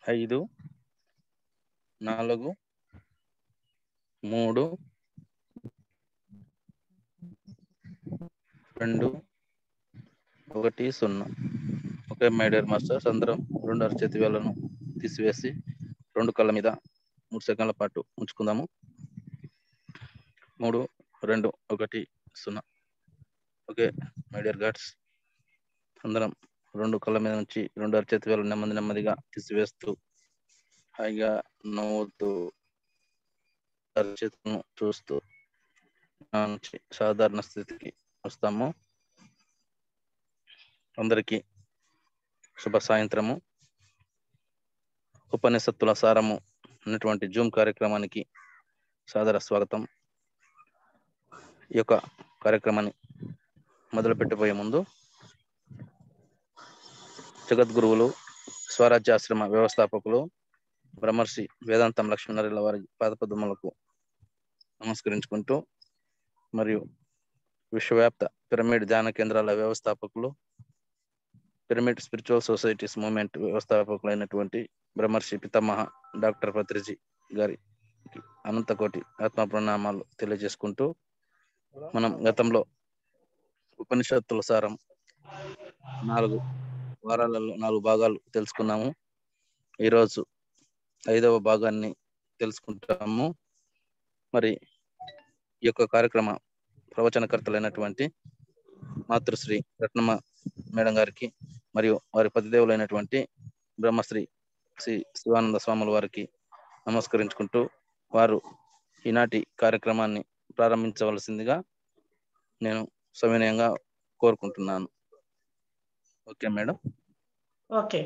ఐదు నాలుగు మూడు రెండు ఒకటి సున్నా ఓకే మై డియర్ మాస్టర్స్ అందరం రెండు అరచేతి వేలను తీసివేసి రెండు కళ్ళ మీద మూడు సెకండ్ల పాటు ఉంచుకుందాము మూడు రెండు ఒకటి సున్నా ఓకే మై డియర్ గాడ్స్ అందరం రెండు కళ్ళ మీద నుంచి రెండు అరచేతి వేలు నెమ్మది నెమ్మదిగా తీసివేస్తూ హాయిగా నవ్వుతూ అరచేతులను చూస్తూ నా నుంచి సాధారణ స్థితికి వస్తాము అందరికీ శుభ సాయంత్రము ఉపనిషత్తుల సారము అన్నటువంటి జూమ్ కార్యక్రమానికి సాదర స్వాగతం ఈ యొక్క కార్యక్రమాన్ని మొదలు పెట్టబోయే ముందు జగద్గురువులు స్వరాజ్యాశ్రమ వ్యవస్థాపకులు బ్రహ్మర్షి వేదాంతం లక్ష్మీనారాయణ వారి పాదపద్మలకు నమస్కరించుకుంటూ మరియు విశ్వవ్యాప్త పిరమిడ్ ధ్యాన కేంద్రాల వ్యవస్థాపకులు పిరమిడ్ స్పిరిచువల్ సొసైటీస్ మూవ్మెంట్ వ్యవస్థాపకులైనటువంటి బ్రహ్మర్షి పితామహ డాక్టర్ పత్రిజీ గారి అనంతకోటి ఆత్మ ప్రణామాలు తెలియజేసుకుంటూ మనం గతంలో ఉపనిషత్తుల సారం నాలుగు వారాలలో నాలుగు భాగాలు తెలుసుకున్నాము ఈరోజు ఐదవ భాగాన్ని తెలుసుకుంటాము మరి ఈ యొక్క కార్యక్రమ ప్రవచనకర్తలైనటువంటి మాతృశ్రీ రత్నమ్మ మేడం గారికి మరియు వారి పతిదేవులైనటువంటి బ్రహ్మశ్రీ శ్రీ శివానంద స్వాముల వారికి నమస్కరించుకుంటూ వారు ఈనాటి కార్యక్రమాన్ని ప్రారంభించవలసిందిగా నేను సవినయంగా కోరుకుంటున్నాను ఓకే మేడం ఓకే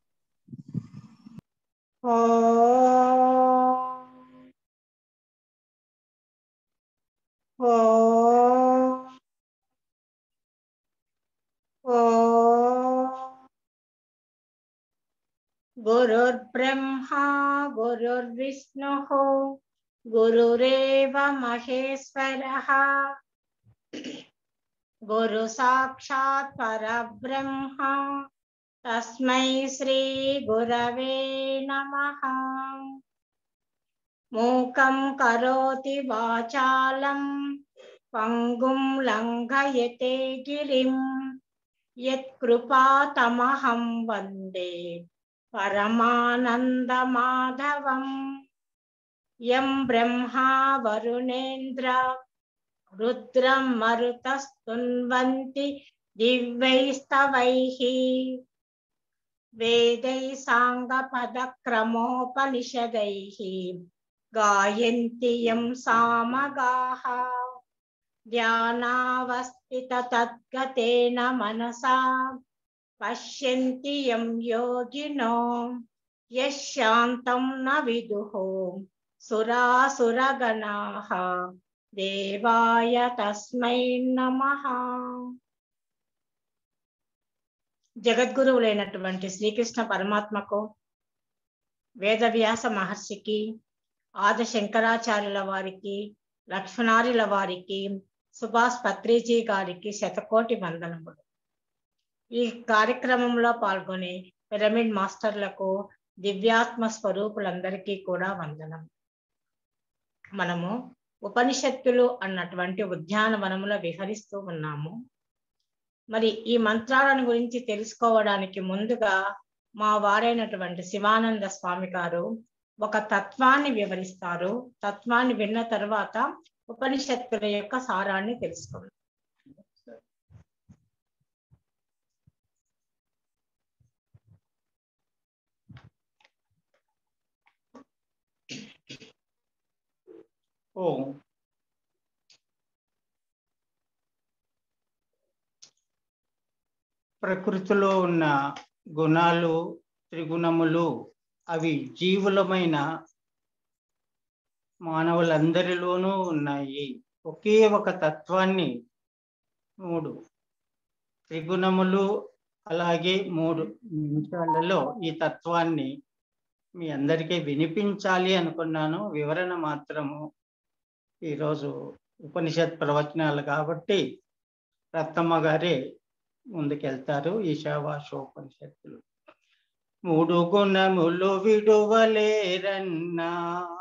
ఓ गुरुर्ब्रह्मा गुरुर्विष्णुः गुरुरेव महेश्वरः गुरु साक्षात् परब्रह्म तस्मै श्रीगुरवे नमः मूकं करोति वाचालं पङ्गुं लङ्घयते गिरिं यत्कृपातमहं वन्दे परमानन्दमाधवम् यं ब्रह्मा वरुणेन्द्र रुद्रं मरुतस्तुन्वन्ति दिव्यैस्तवैः वेदैः साङ्गपदक्रमोपनिषदैः गायन्ति यं सामगाः ध्यानावस्थिततद्गतेन मनसा पश्यन्ति यं योगिनो यः शान्तं न विदुः सुरासुरगणाः देवाय तस्मै నమః జగద్గురువులైనటువంటి శ్రీకృష్ణ పరమాత్మకు వేదవ్యాస మహర్షికి ఆద శంకరాచార్యుల వారికి లక్ష్మణార్యుల వారికి సుభాష్ పత్రిజీ గారికి శతకోటి వందనములు ఈ కార్యక్రమంలో పాల్గొనే పిరమిడ్ మాస్టర్లకు దివ్యాత్మ స్వరూపులందరికీ కూడా వందనం మనము ఉపనిషత్తులు అన్నటువంటి ఉద్యానవనములో విహరిస్తూ ఉన్నాము మరి ఈ మంత్రాలను గురించి తెలుసుకోవడానికి ముందుగా మా వారైనటువంటి శివానంద స్వామి గారు ఒక తత్వాన్ని వివరిస్తారు తత్వాన్ని విన్న తర్వాత ఉపనిషత్తుల యొక్క సారాన్ని తెలుసుకుందాం ఓం ప్రకృతిలో ఉన్న గుణాలు త్రిగుణములు అవి జీవులమైన మానవులందరిలోనూ ఉన్నాయి ఒకే ఒక తత్వాన్ని మూడు త్రిగుణములు అలాగే మూడు నిమిషాలలో ఈ తత్వాన్ని మీ అందరికీ వినిపించాలి అనుకున్నాను వివరణ మాత్రము ఈరోజు ఉపనిషత్ ప్రవచనాలు కాబట్టి రత్తమ్మ గారే ముందుకెళ్తారు ఈశావాసోపనిషత్తులు మూడు గుణములు విడువలేరన్నా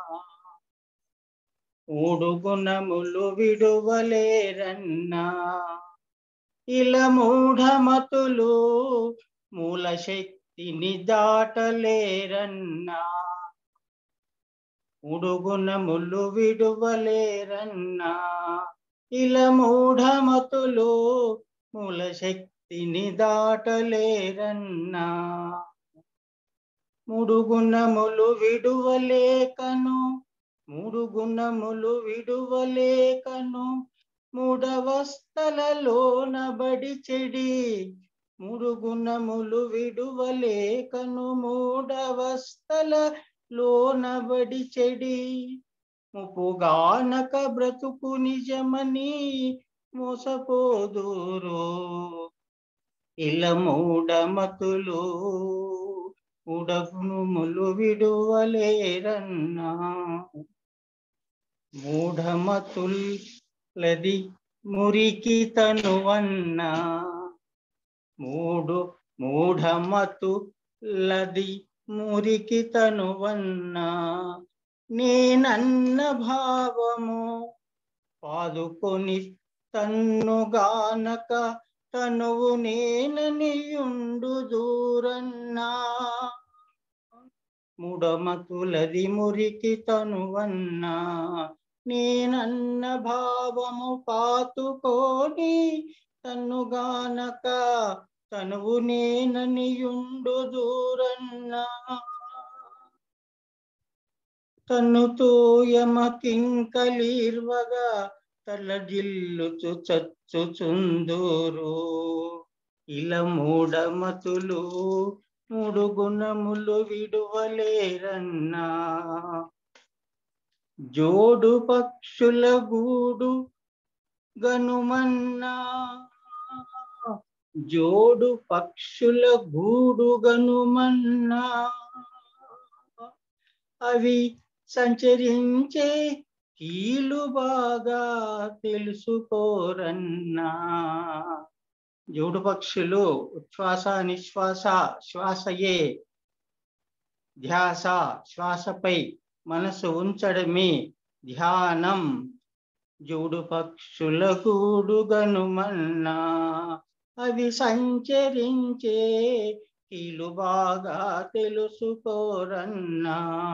మూడు గుణములు విడువలేరన్నా ఇలా మూఢమతులు మూల శక్తిని దాటలేరన్నా మూడు గుణములు విడువలేరన్నా ఇలా మూఢమతులు మూల శక్తిని దాటలేరన్నా మూడు గుణములు విడువలేకను మూడు గుణములు విడువలేకను మూడవస్థలలోన బడి చెడి మూడు గుణములు విడువలేకను మూడవస్థల లోనబడి చెడి ముప్పుగానక బ్రతుకు నిజమని మోసపోదురు ఇలా మూఢమతులు ఉడగునుములు విడువలేరన్నా మూఢమతులది మురికి తనువన్నా మూడు మూఢమతులది మురికి తనువన్నా నేనన్న భావము పాదుకొని తన్నుగానక తనువు నేననియుండు దూరన్నా ముడమతులది మురికి తనువన్నా నేనన్న భావము పాతుకోని తన్నుగానక తనువు నేననియుండు దూరన్నా తన్నుతో యమకింకలీర్వగా తలజిల్లుచు చచ్చుచుందూరు ఇలా మూఢమతులు మూడు గుణములు విడువలేరన్నా జోడు పక్షుల గూడు గనుమన్నా జోడు పక్షుల గూడు గనుమన్నా అవి సంచరించే కీలు బాగా తెలుసుకోరన్నా జోడు పక్షులు ఉచ్ఛ్వాస నిశ్వాస శ్వాసయే ధ్యాస శ్వాసపై మనసు ఉంచడమే ధ్యానం జోడు పక్షుల గూడుగనుమన్నా అవి సంచరించే కీలు బాగా తెలుసుకోరన్నా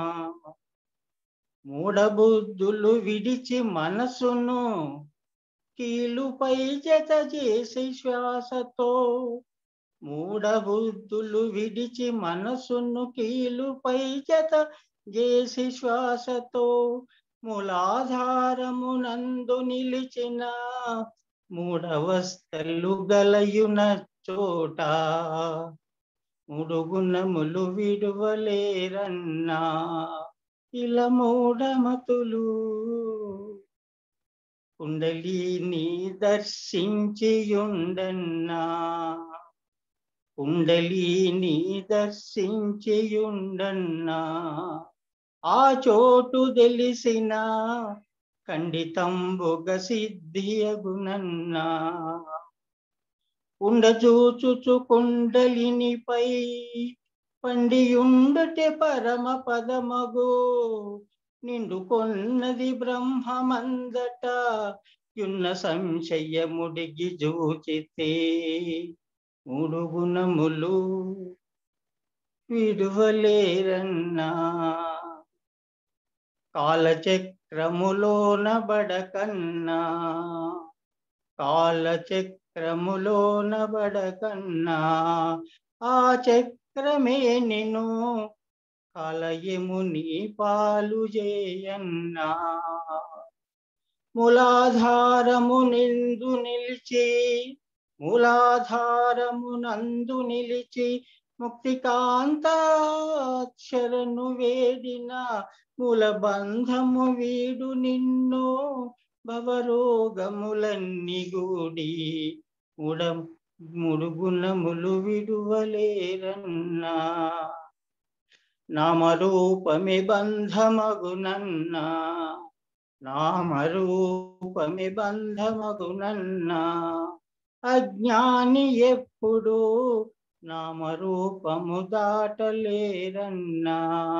మూఢబుద్ధులు విడిచి మనసును కీలుపై జత చేసి శ్వాసతో మూఢబుద్ధులు విడిచి మనసును కీలుపై జత చేసి శ్వాసతో మూలాధారము నందు నిలిచిన మూడవస్థలు గలయున చోట మూడు గుణములు విడువలేరన్నా ఇలా మూఢమతులు కుండలిని దర్శించియుండన్నా కుండలిని దర్శించియుండన్నా ఆ చోటు తెలిసిన ఖండితంబుగ సిద్ధియగునన్నా ఉండచూచుచు కుండలినిపై పండియుండటే పరమ పదమగు నిండుకొన్నది బ్రహ్మమందట యున్న సంశయముడిగి జూచితే మూడు గుణములు విడువలేరన్నా కాలచక్రములోన బడకన్నా కాలచక్రములోన బడకన్నా ఆ చక్రమే నిన్ను కలయము నీ పాలు చేయన్నా మూలాధారము నిందు నిలిచి మూలాధారము నందు నిలిచి ముక్తికాంతాక్షరను వేడిన మూల బంధము వీడు నిన్ను భవరోగములన్నీ గూడి ఉడ ముడుగుణములు విడువలేరన్నా నామరూపమి బంధమగునన్నా నామరూపమి బంధమగునన్నా అజ్ఞాని ఎప్పుడు నామరూపము దాటలేరన్నా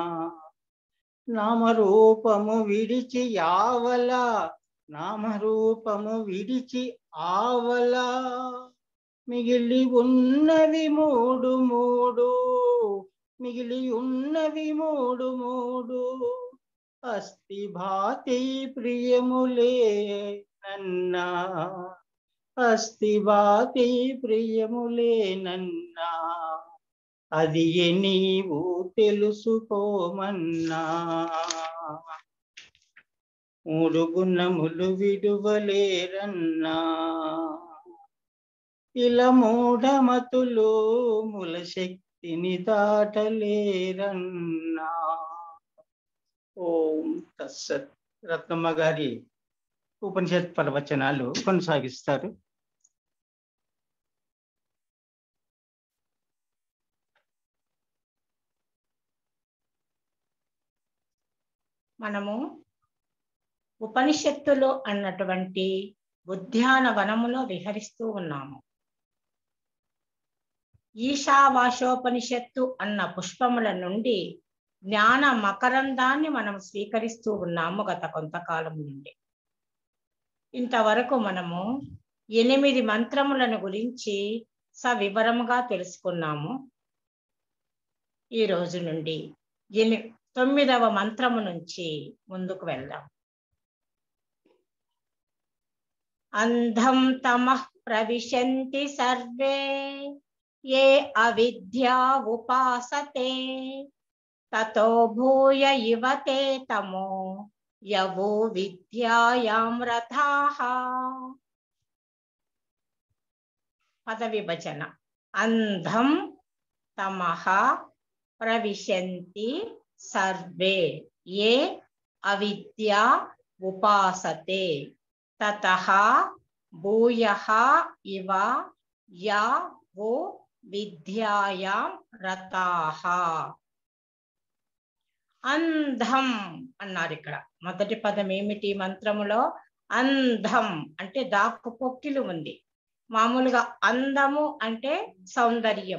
నామరూపము విడిచి యావల నామరూపము విడిచి ఆవల మిగిలి ఉన్నవి మూడు మూడు మిగిలి ఉన్నవి మూడు మూడు అస్థి భాతి ప్రియములే నన్నా అస్థి భాతి ప్రియములే నన్నా అది ఏ నీవు తెలుసుకోమన్నా మూడు గుణములు విడువలేరన్నా ఇలా మూఢమతులు ముల శక్తిని దాటలేరన్నా ఓం తస్సత్ రత్నమ్మ గారి ఉపనిషత్ ప్రవచనాలు కొనసాగిస్తారు మనము ఉపనిషత్తులు అన్నటువంటి ఉద్యానవనములో విహరిస్తూ ఉన్నాము ఈశావాశోపనిషత్తు అన్న పుష్పముల నుండి జ్ఞాన మకరందాన్ని మనం స్వీకరిస్తూ ఉన్నాము గత కొంతకాలం నుండి ఇంతవరకు మనము ఎనిమిది మంత్రములను గురించి సవివరముగా తెలుసుకున్నాము ఈ రోజు నుండి ఎని తొమ్మిదవ మంత్రము నుంచి ముందుకు వెళ్దాం అంధం తమః ప్రవిశంతి సర్వే ఏ అవిద్యా ఉపాసతే తతో భూయ ఇవతే తమో యవో విద్యాయాం రథాః పద విభజన అంధం తమః ప్రవిశంతి సర్వే ఏ అవిద్యా ఉపాసతే తతః భూయః ఇవ యా వో విద్యాయాం రతాః అంధం అన్నారు ఇక్కడ మొదటి పదం ఏమిటి మంత్రములో అంధం అంటే దాక్కు పొక్కిలు ఉంది మామూలుగా అందము అంటే సౌందర్యం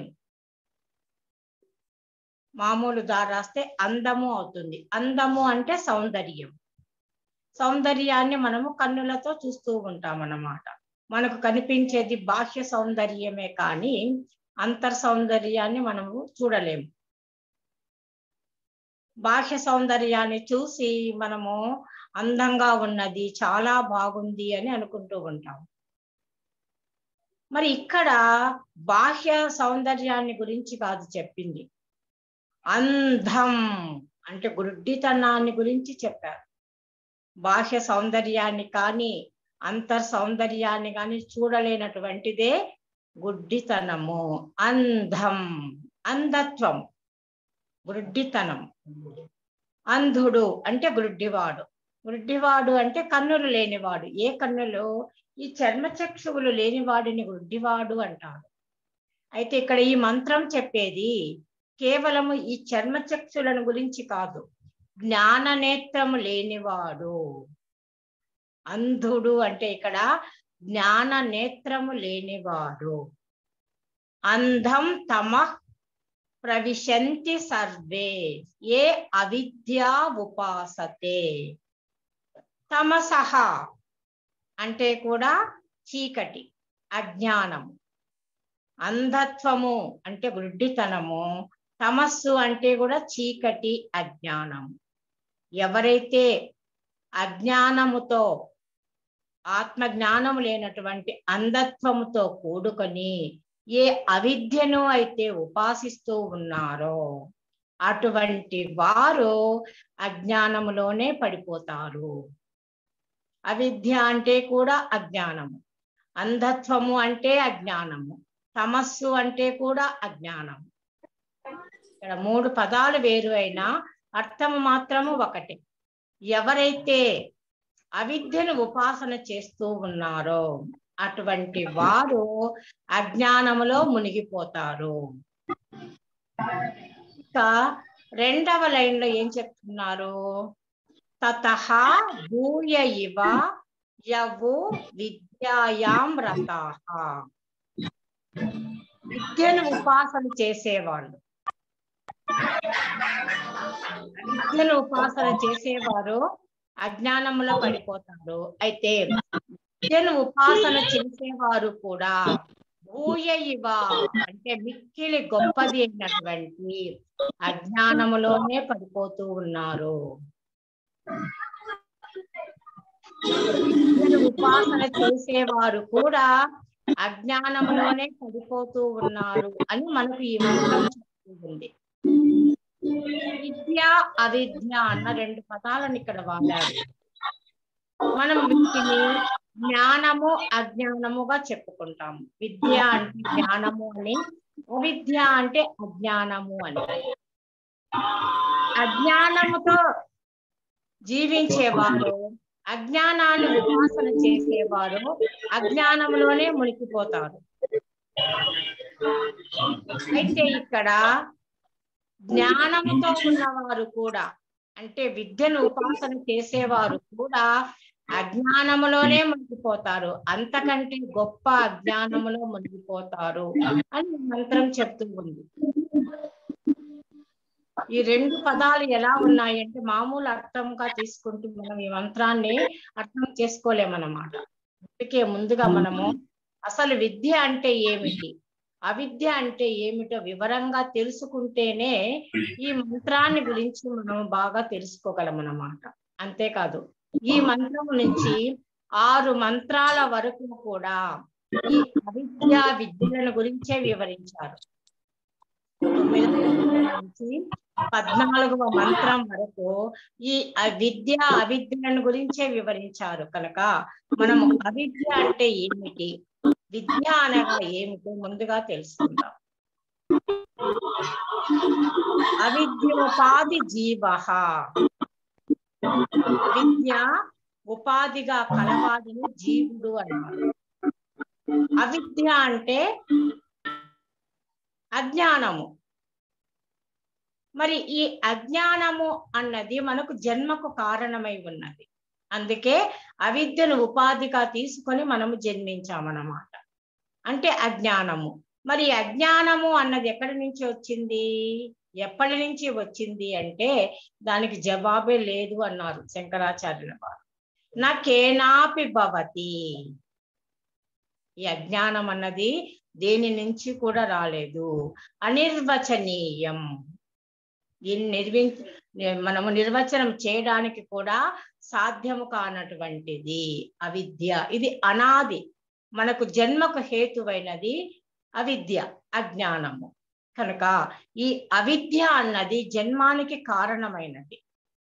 మామూలు దా రాస్తే అందము అవుతుంది అందము అంటే సౌందర్యం సౌందర్యాన్ని మనము కన్నులతో చూస్తూ ఉంటాం అన్నమాట మనకు కనిపించేది బాహ్య సౌందర్యమే కానీ అంతర్ సౌందర్యాన్ని మనము చూడలేము బాహ్య సౌందర్యాన్ని చూసి మనము అందంగా ఉన్నది చాలా బాగుంది అని అనుకుంటూ ఉంటాం మరి ఇక్కడ బాహ్య సౌందర్యాన్ని గురించి కాదు చెప్పింది అంధం అంటే గుడ్డితనాన్ని గురించి చెప్పారు బాహ్య సౌందర్యాన్ని కానీ అంతర్ సౌందర్యాన్ని కానీ చూడలేనటువంటిదే గుడ్డితనము అంధం అంధత్వం గుడ్డితనం అంధుడు అంటే గుడ్డివాడు గుడ్డివాడు అంటే కన్నులు లేనివాడు ఏ కన్నులు ఈ చర్మచక్షువులు లేనివాడిని గుడ్డివాడు అంటాడు అయితే ఇక్కడ ఈ మంత్రం చెప్పేది కేవలము ఈ చర్మచక్షులను గురించి కాదు జ్ఞాన నేత్రము లేనివాడు అంధుడు అంటే ఇక్కడ జ్ఞాన నేత్రము లేనివాడు అంధం తమ ప్రవిశంతి సర్వే ఏ అవిద్యా ఉపాసతే తమసహ అంటే కూడా చీకటి అజ్ఞానము అంధత్వము అంటే గుడ్డితనము తమస్సు అంటే కూడా చీకటి అజ్ఞానము ఎవరైతే అజ్ఞానముతో ఆత్మ జ్ఞానము లేనటువంటి అంధత్వముతో కూడుకొని ఏ అవిద్యను అయితే ఉపాసిస్తూ ఉన్నారో అటువంటి వారు అజ్ఞానములోనే పడిపోతారు అవిద్య అంటే కూడా అజ్ఞానము అంధత్వము అంటే అజ్ఞానము తమస్సు అంటే కూడా అజ్ఞానము ఇక్కడ మూడు పదాలు వేరు అయినా అర్థము మాత్రము ఒకటే ఎవరైతే అవిద్యను ఉపాసన చేస్తూ ఉన్నారో అటువంటి వారు అజ్ఞానములో మునిగిపోతారు ఇక రెండవ లైన్ లో ఏం చెప్తున్నారు తతహ భూయ ఇవ యవు విద్యాయాం రతాహ విద్యను ఉపాసన చేసేవాళ్ళు విద్యను ఉపాసన చేసేవారు అజ్ఞానములో పడిపోతారు అయితే విద్యను ఉపాసన చేసేవారు కూడా భూయ ఇవ అంటే మిక్కిలి గొప్పది అయినటువంటి అజ్ఞానములోనే పడిపోతూ ఉన్నారు విద్యను ఉపాసన చేసేవారు కూడా అజ్ఞానంలోనే పడిపోతూ ఉన్నారు అని మనకు ఈ మంత్రం చెప్తూ ఉంది విద్య అవిద్య అన్న రెండు పదాలను ఇక్కడ వాడారు మనం వీటిని జ్ఞానము అజ్ఞానముగా చెప్పుకుంటాము విద్య అంటే జ్ఞానము అని అవిద్య అంటే అజ్ఞానము అని అజ్ఞానముతో జీవించేవారు అజ్ఞానాన్ని ఉపాసన చేసేవారు అజ్ఞానంలోనే మునిగిపోతారు అయితే ఇక్కడ జ్ఞానముతో ఉన్నవారు కూడా అంటే విద్యను ఉపాసన చేసేవారు కూడా అజ్ఞానములోనే మునిగిపోతారు అంతకంటే గొప్ప అజ్ఞానములో మునిగిపోతారు అని ఈ మంత్రం చెప్తూ ఉంది ఈ రెండు పదాలు ఎలా ఉన్నాయంటే మామూలు అర్థంగా తీసుకుంటూ మనం ఈ మంత్రాన్ని అర్థం చేసుకోలేమన్నమాట అందుకే ముందుగా మనము అసలు విద్య అంటే ఏమిటి అవిద్య అంటే ఏమిటో వివరంగా తెలుసుకుంటేనే ఈ మంత్రాన్ని గురించి మనం బాగా తెలుసుకోగలం అన్నమాట అంతేకాదు ఈ మంత్రం నుంచి ఆరు మంత్రాల వరకు కూడా ఈ అవిద్య విద్యలను గురించే వివరించారు తొమ్మిదవ మంత్రం నుంచి పద్నాలుగవ మంత్రం వరకు ఈ విద్య అవిద్యలను గురించే వివరించారు కనుక మనము అవిద్య అంటే ఏమిటి విద్య అనగా ఏమిటో ముందుగా తెలుసుకుందాం అవిద్యోపాధి జీవ విద్య ఉపాధిగా కలవాడిని జీవుడు అన్నారు అవిద్య అంటే అజ్ఞానము మరి ఈ అజ్ఞానము అన్నది మనకు జన్మకు కారణమై ఉన్నది అందుకే అవిద్యను ఉపాధిగా తీసుకొని మనము జన్మించామన్నమాట అంటే అజ్ఞానము మరి అజ్ఞానము అన్నది ఎక్కడి నుంచి వచ్చింది ఎప్పటి నుంచి వచ్చింది అంటే దానికి జవాబే లేదు అన్నారు శంకరాచార్యుల వారు నాకేనాపి భవతి ఈ అజ్ఞానం అన్నది దేని నుంచి కూడా రాలేదు అనిర్వచనీయం దీన్ని నిర్వి మనము నిర్వచనం చేయడానికి కూడా సాధ్యము కానటువంటిది అవిద్య ఇది అనాది మనకు జన్మకు హేతువైనది అవిద్య అజ్ఞానము కనుక ఈ అవిద్య అన్నది జన్మానికి కారణమైనది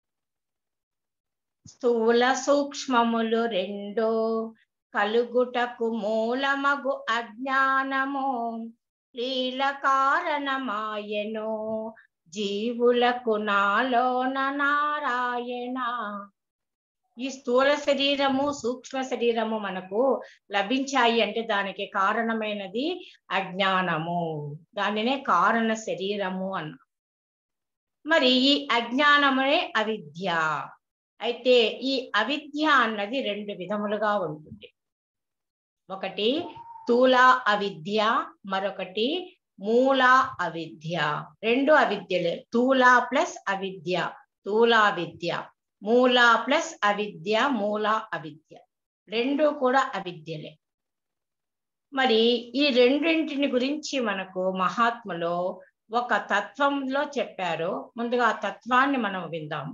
స్థూల సూక్ష్మములు రెండో కలుగుటకు మూలమగు అజ్ఞానము లీల కారణమాయను జీవులకు నాలోన నారాయణ ఈ స్థూల శరీరము సూక్ష్మ శరీరము మనకు లభించాయి అంటే దానికి కారణమైనది అజ్ఞానము దానినే కారణ శరీరము అన్న మరి ఈ అజ్ఞానమే అవిద్య అయితే ఈ అవిద్య అన్నది రెండు విధములుగా ఉంటుంది ఒకటి స్థూల అవిద్య మరొకటి మూల అవిద్య రెండు అవిద్యలే స్థూల ప్లస్ అవిద్య స్థూల విద్య మూల ప్లస్ అవిద్య మూల అవిద్య రెండు కూడా అవిద్యలే మరి ఈ రెండింటిని గురించి మనకు మహాత్ములో ఒక తత్వంలో చెప్పారు ముందుగా ఆ తత్వాన్ని మనం విందాము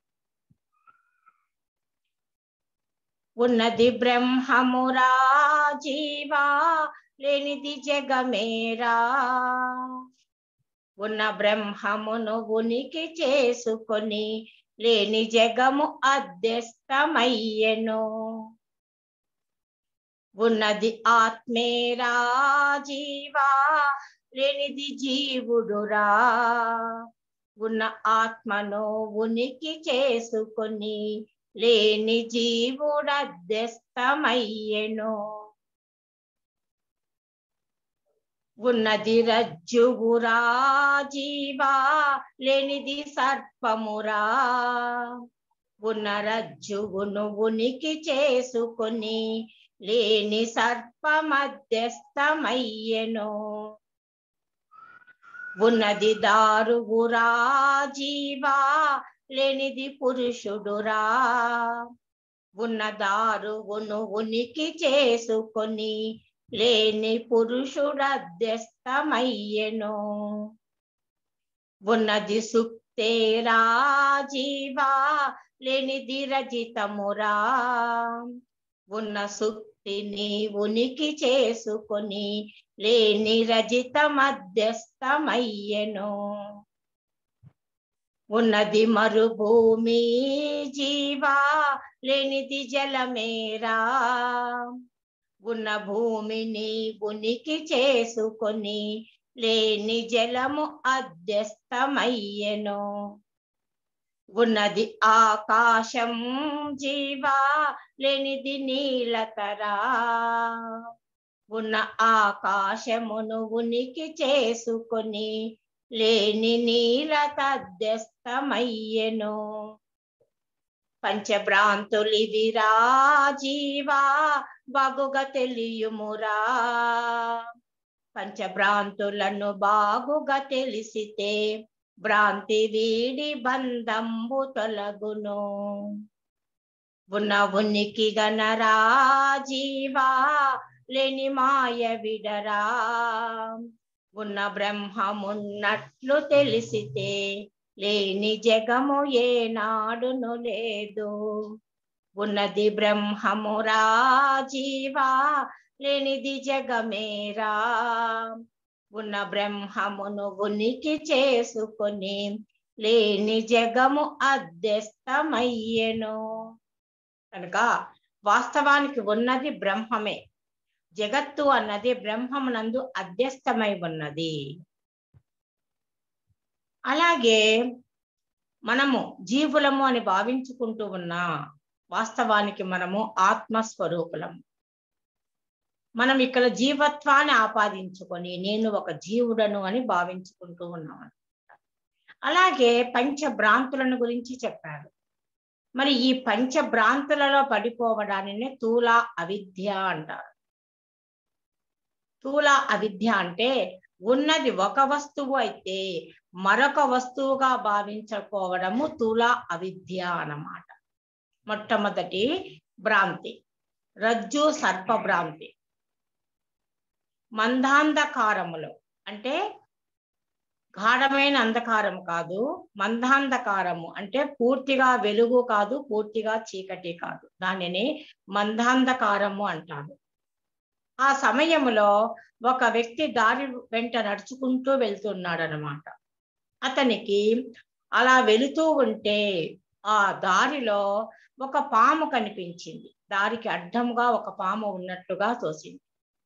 ఉన్నది బ్రహ్మమురా జీవా లేనిది జగమేరా ఉన్న బ్రహ్మమును ఉనికి చేసుకొని లేని జగము అధ్యస్తమయ్యెను ఉన్నది ఆత్మేరా జీవా లేనిది జీవుడురా ఉన్న ఆత్మను ఉనికి చేసుకొని లేని జీవుడధ్యస్తమయ్యెను ఉన్నది రజ్జువురా జీవా లేనిది సర్పమురా ఉన్న రజ్జువును ఉనికి చేసుకొని లేని సర్పమధ్యస్థమయ్యెను ఉన్నది దారుగురా జీవా లేనిది పురుషుడురా ఉన్న దారుగును ఉనికి చేసుకొని లేని పురుషుడధ్యస్తమయ్యెను ఉన్నది సుక్తేరా జీవా లేనిది రజితమురా ఉన్న సుక్తిని ఉనికి చేసుకొని లేని రజిత మధ్యస్థమయ్యెను ఉన్నది మరుభూమి జీవా లేనిది జలమేరా ఉన్న భూమిని ఉనికి చేసుకొని లేని జలము అధ్యస్థమయ్యెను ఉన్నది ఆకాశం జీవా లేనిది నీలతరా ఉన్న ఆకాశమును ఉనికి చేసుకొని లేని నీలతధ్యస్థమయ్యెను పంచభ్రాంతులివిరా జీవా బాగుగా తెలియుమురా పంచభ్రాంతులను బాగుగా తెలిసితే భ్రాంతి వీడి బంధంబు తొలగును ఉన్న ఉనికి గనరా జీవా లేని మాయ విడరా ఉన్న బ్రహ్మమున్నట్లు తెలిసితే లేని జగము ఏనాడును లేదు ఉన్నది బ్రహ్మమురా జీవా లేనిది జగమేరా ఉన్న బ్రహ్మమును ఉనికి చేసుకొని లేని జగము అధ్యస్థమయ్యెను కనుక వాస్తవానికి ఉన్నది బ్రహ్మమే జగత్తు అన్నది బ్రహ్మమునందు అధ్యస్థమై ఉన్నది అలాగే మనము జీవులము అని భావించుకుంటూ ఉన్నా వాస్తవానికి మనము ఆత్మస్వరూపులం మనం ఇక్కడ జీవత్వాన్ని ఆపాదించుకొని నేను ఒక జీవుడను అని భావించుకుంటూ ఉన్నాం అలాగే పంచభ్రాంతులను గురించి చెప్పారు మరి ఈ పంచభ్రాంతులలో పడిపోవడాన్ని తూల అవిద్య అంటారు స్థూల అవిద్య అంటే ఉన్నది ఒక వస్తువు అయితే మరొక వస్తువుగా భావించకపోవడము స్థూల అవిద్య అన్నమాట మొట్టమొదటి భ్రాంతి రజ్జు సర్ప భ్రాంతి మందాంధకారములో అంటే గాఢమైన అంధకారం కాదు మందాంధకారము అంటే పూర్తిగా వెలుగు కాదు పూర్తిగా చీకటి కాదు దానిని మందాంధకారము అంటారు ఆ సమయంలో ఒక వ్యక్తి దారి వెంట నడుచుకుంటూ వెళ్తున్నాడు అనమాట అతనికి అలా వెళుతూ ఉంటే ఆ దారిలో ఒక పాము కనిపించింది దారికి అడ్డంగా ఒక పాము ఉన్నట్లుగా తోసింది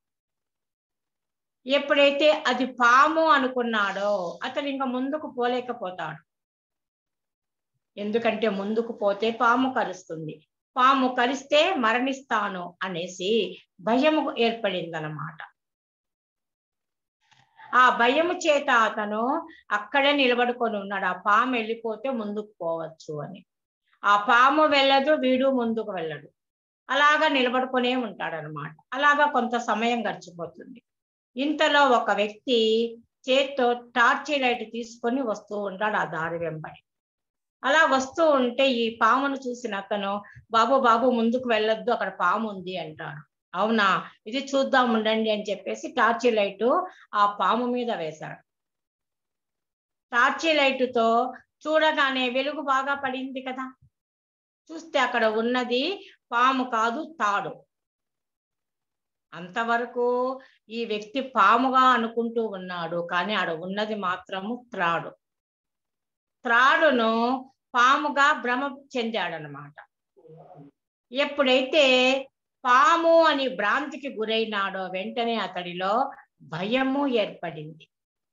ఎప్పుడైతే అది పాము అనుకున్నాడో అతను ఇంకా ముందుకు పోలేకపోతాడు ఎందుకంటే ముందుకు పోతే పాము కరుస్తుంది పాము కరిస్తే మరణిస్తాను అనేసి భయము ఏర్పడిందనమాట ఆ భయము చేత అతను అక్కడే నిలబడుకొని ఉన్నాడు ఆ పాము వెళ్ళిపోతే ముందుకు పోవచ్చు అని ఆ పాము వెళ్ళదు వీడు ముందుకు వెళ్ళడు అలాగా నిలబడుకునే ఉంటాడనమాట అలాగా కొంత సమయం గడిచిపోతుంది ఇంతలో ఒక వ్యక్తి చేత్తో టార్చి లైట్ తీసుకొని వస్తూ ఉంటాడు ఆ దారి వెంబడి అలా వస్తూ ఉంటే ఈ పామును చూసిన అతను బాబు బాబు ముందుకు వెళ్ళొద్దు అక్కడ పాము ఉంది అంటాడు అవునా ఇది చూద్దాం ఉండండి అని చెప్పేసి టార్చి లైట్ ఆ పాము మీద వేశాడు టార్చి లైటుతో చూడగానే వెలుగు బాగా పడింది కదా చూస్తే అక్కడ ఉన్నది పాము కాదు తాడు అంతవరకు ఈ వ్యక్తి పాముగా అనుకుంటూ ఉన్నాడు కానీ ఆడ ఉన్నది మాత్రము త్రాడు త్రాడును పాముగా భ్రమ చెందాడనమాట ఎప్పుడైతే పాము అని భ్రాంతికి గురైనాడో వెంటనే అతడిలో భయము ఏర్పడింది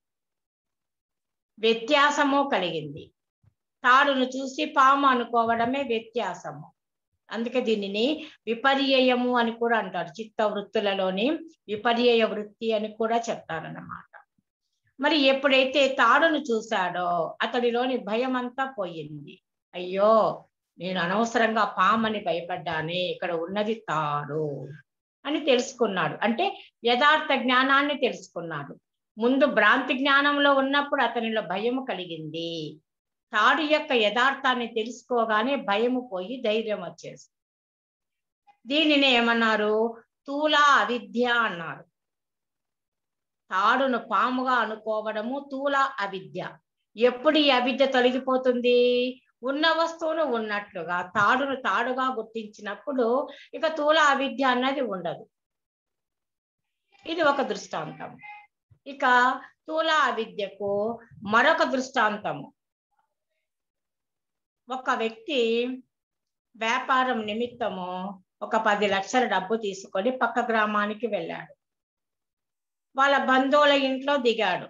వ్యత్యాసము కలిగింది తాడును చూసి పాము అనుకోవడమే వ్యత్యాసము అందుకే దీనిని విపర్యయము అని కూడా అంటారు చిత్త వృత్తులలోని విపర్యయ వృత్తి అని కూడా చెప్తారన్నమాట మరి ఎప్పుడైతే తాడును చూశాడో అతడిలోని భయం అంతా పోయింది అయ్యో నేను అనవసరంగా పామని భయపడ్డానే ఇక్కడ ఉన్నది తాడు అని తెలుసుకున్నాడు అంటే యథార్థ జ్ఞానాన్ని తెలుసుకున్నాడు ముందు భ్రాంతి జ్ఞానంలో ఉన్నప్పుడు అతనిలో భయము కలిగింది తాడు యొక్క యథార్థాన్ని తెలుసుకోగానే భయము పోయి ధైర్యం వచ్చేసి దీనిని ఏమన్నారు తూలా అవిద్య అన్నారు తాడును పాముగా అనుకోవడము తూల అవిద్య ఎప్పుడు ఈ అవిద్య తొలగిపోతుంది ఉన్న వస్తువును ఉన్నట్లుగా తాడును తాడుగా గుర్తించినప్పుడు ఇక తూల అవిద్య అన్నది ఉండదు ఇది ఒక దృష్టాంతం ఇక తూల అవిద్యకు మరొక దృష్టాంతము ఒక వ్యక్తి వ్యాపారం నిమిత్తము ఒక పది లక్షల డబ్బు తీసుకొని పక్క గ్రామానికి వెళ్ళాడు వాళ్ళ బంధువుల ఇంట్లో దిగాడు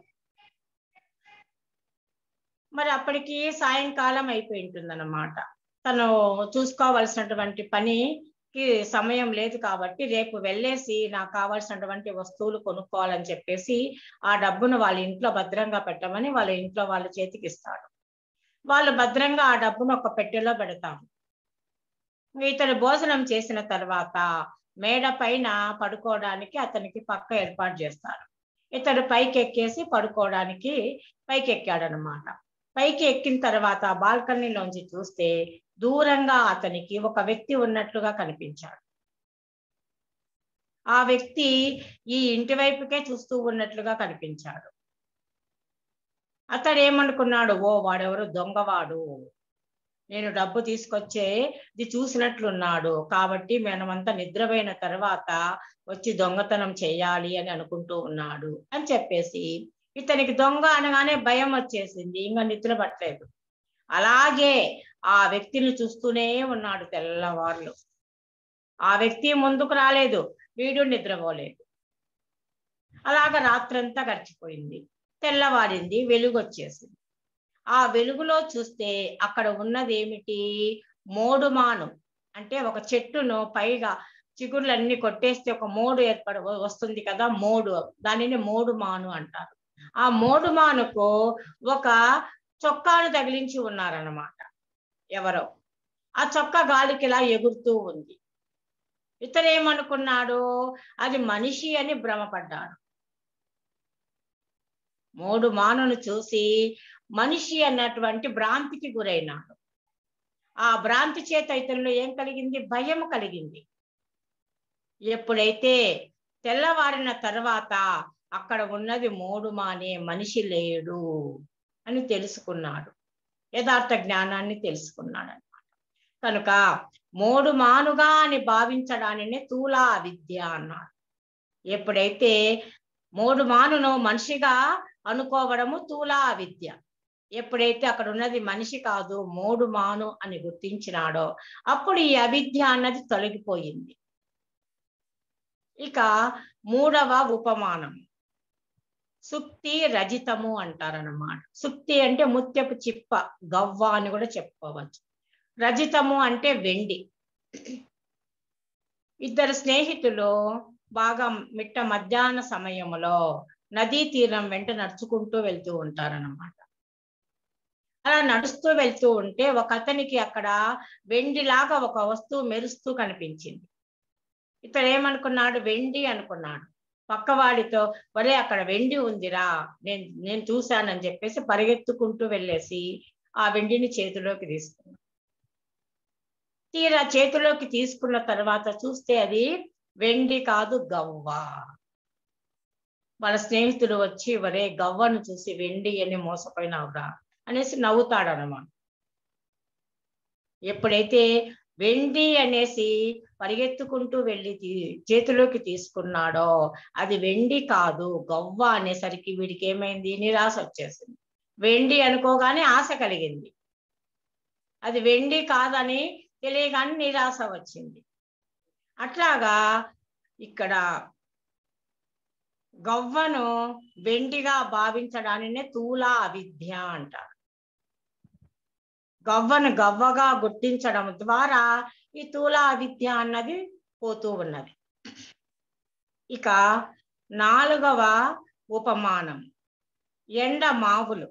మరి అప్పటికి సాయంకాలం అయిపోయి ఉంటుందన్నమాట తను చూసుకోవాల్సినటువంటి పనికి సమయం లేదు కాబట్టి రేపు వెళ్ళేసి నాకు కావాల్సినటువంటి వస్తువులు కొనుక్కోవాలని చెప్పేసి ఆ డబ్బును వాళ్ళ ఇంట్లో భద్రంగా పెట్టమని వాళ్ళ ఇంట్లో వాళ్ళ చేతికి ఇస్తాడు వాళ్ళు భద్రంగా ఆ డబ్బును ఒక పెట్టెలో పెడతారు ఇతను భోజనం చేసిన తర్వాత మేడ పైన పడుకోవడానికి అతనికి పక్క ఏర్పాటు చేస్తారు ఇతడు పైకి ఎక్కేసి పడుకోవడానికి పైకి ఎక్కాడనమాట పైకి ఎక్కిన తర్వాత బాల్కనీలోంచి చూస్తే దూరంగా అతనికి ఒక వ్యక్తి ఉన్నట్లుగా కనిపించాడు ఆ వ్యక్తి ఈ ఇంటి వైపుకే చూస్తూ ఉన్నట్లుగా కనిపించాడు అతడు ఏమనుకున్నాడు ఓ వాడెవరు దొంగవాడు నేను డబ్బు తీసుకొచ్చే ఇది చూసినట్లున్నాడు కాబట్టి మనమంతా నిద్రపోయిన తర్వాత వచ్చి దొంగతనం చేయాలి అని అనుకుంటూ ఉన్నాడు అని చెప్పేసి ఇతనికి దొంగ అనగానే భయం వచ్చేసింది ఇంకా నిద్ర పట్టలేదు అలాగే ఆ వ్యక్తిని చూస్తూనే ఉన్నాడు తెల్లవార్లు ఆ వ్యక్తి ముందుకు రాలేదు వీడు నిద్రపోలేదు అలాగ రాత్రంతా గడిచిపోయింది తెల్లవారింది వెలుగు వచ్చేసింది ఆ వెలుగులో చూస్తే అక్కడ ఉన్నది ఏమిటి మోడుమాను అంటే ఒక చెట్టును పైగా చిగుర్లన్నీ కొట్టేస్తే ఒక మోడు ఏర్పడ వస్తుంది కదా మోడు దానిని మోడు మాను అంటారు ఆ మోడు మానుకు ఒక చొక్కాను తగిలించి ఉన్నారన్నమాట ఎవరో ఆ చొక్కా గాలికి ఇలా ఎగురుతూ ఉంది ఇతను ఏమనుకున్నాడు అది మనిషి అని భ్రమపడ్డాడు మూడు మానును చూసి మనిషి అన్నటువంటి భ్రాంతికి గురైనాడు ఆ భ్రాంతి చేత ఇతనిలో ఏం కలిగింది భయం కలిగింది ఎప్పుడైతే తెల్లవారిన తర్వాత అక్కడ ఉన్నది మూడు మానే మనిషి లేడు అని తెలుసుకున్నాడు యథార్థ జ్ఞానాన్ని తెలుసుకున్నాడు అనమాట కనుక మూడు మానుగా అని భావించడానినే తూలా విద్య అన్నాడు ఎప్పుడైతే మూడు మానును మనిషిగా అనుకోవడము తూలా విద్య ఎప్పుడైతే అక్కడ ఉన్నది మనిషి కాదు మూడు మాను అని గుర్తించినాడో అప్పుడు ఈ అవిద్య అన్నది తొలగిపోయింది ఇక మూడవ ఉపమానం సుక్తి రజితము అంటారనమాట సుక్తి అంటే ముత్యపు చిప్ప గవ్వ అని కూడా చెప్పుకోవచ్చు రజితము అంటే వెండి ఇద్దరు స్నేహితులు బాగా మిట్ట మధ్యాహ్న సమయంలో నదీ తీరం వెంట నడుచుకుంటూ వెళ్తూ ఉంటారన్నమాట అలా నడుస్తూ వెళ్తూ ఉంటే ఒక అతనికి అక్కడ వెండిలాగా ఒక వస్తువు మెరుస్తూ కనిపించింది ఇతడు ఏమనుకున్నాడు వెండి అనుకున్నాడు పక్కవాడితో ఒరే అక్కడ వెండి ఉందిరా నేను నేను చూశానని చెప్పేసి పరిగెత్తుకుంటూ వెళ్ళేసి ఆ వెండిని చేతిలోకి తీసుకున్నాడు తీరా చేతిలోకి తీసుకున్న తర్వాత చూస్తే అది వెండి కాదు గవ్వ వాళ్ళ స్నేహితుడు వచ్చి వరే గవ్వను చూసి వెండి అని మోసపోయినావురా అనేసి నవ్వుతాడు అనమాట ఎప్పుడైతే వెండి అనేసి పరిగెత్తుకుంటూ వెళ్ళి చేతిలోకి తీసుకున్నాడో అది వెండి కాదు గవ్వ అనేసరికి వీడికి ఏమైంది నిరాశ వచ్చేసింది వెండి అనుకోగానే ఆశ కలిగింది అది వెండి కాదని తెలియగానే నిరాశ వచ్చింది అట్లాగా ఇక్కడ గవ్వను వెండిగా భావించడానినే తూలా అవిద్య అంటారు గవ్వను గవ్వగా గుర్తించడం ద్వారా ఈ తూలా అవిద్య అన్నది పోతూ ఉన్నది ఇక నాలుగవ ఉపమానం ఎండ మావులు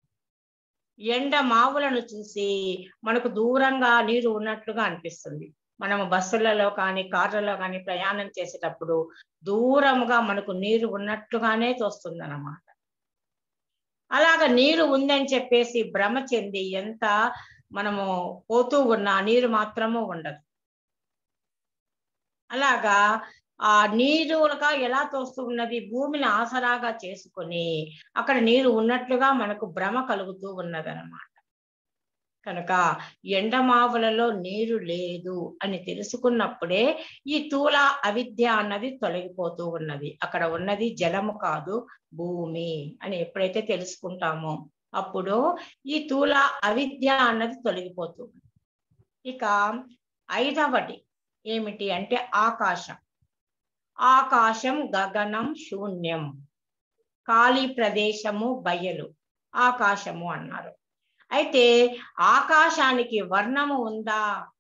ఎండ మావులను చూసి మనకు దూరంగా నీరు ఉన్నట్లుగా అనిపిస్తుంది మనము బస్సులలో కానీ కార్లలో కానీ ప్రయాణం చేసేటప్పుడు దూరముగా మనకు నీరు ఉన్నట్లుగానే తోస్తుంది అన్నమాట అలాగ నీరు ఉందని చెప్పేసి భ్రమ చెంది ఎంత మనము పోతూ ఉన్నా నీరు మాత్రము ఉండదు అలాగా ఆ నీరుగా ఎలా తోస్తూ ఉన్నది భూమిని ఆసరాగా చేసుకొని అక్కడ నీరు ఉన్నట్లుగా మనకు భ్రమ కలుగుతూ ఉన్నదన్నమాట కనుక ఎండమావులలో నీరు లేదు అని తెలుసుకున్నప్పుడే ఈ తూల అవిద్య అన్నది తొలగిపోతూ ఉన్నది అక్కడ ఉన్నది జలము కాదు భూమి అని ఎప్పుడైతే తెలుసుకుంటామో అప్పుడు ఈ తూల అవిద్య అన్నది తొలగిపోతుంది ఇక ఐదవది ఏమిటి అంటే ఆకాశం ఆకాశం గగనం శూన్యం ఖాళీ ప్రదేశము బయలు ఆకాశము అన్నారు అయితే ఆకాశానికి వర్ణము ఉందా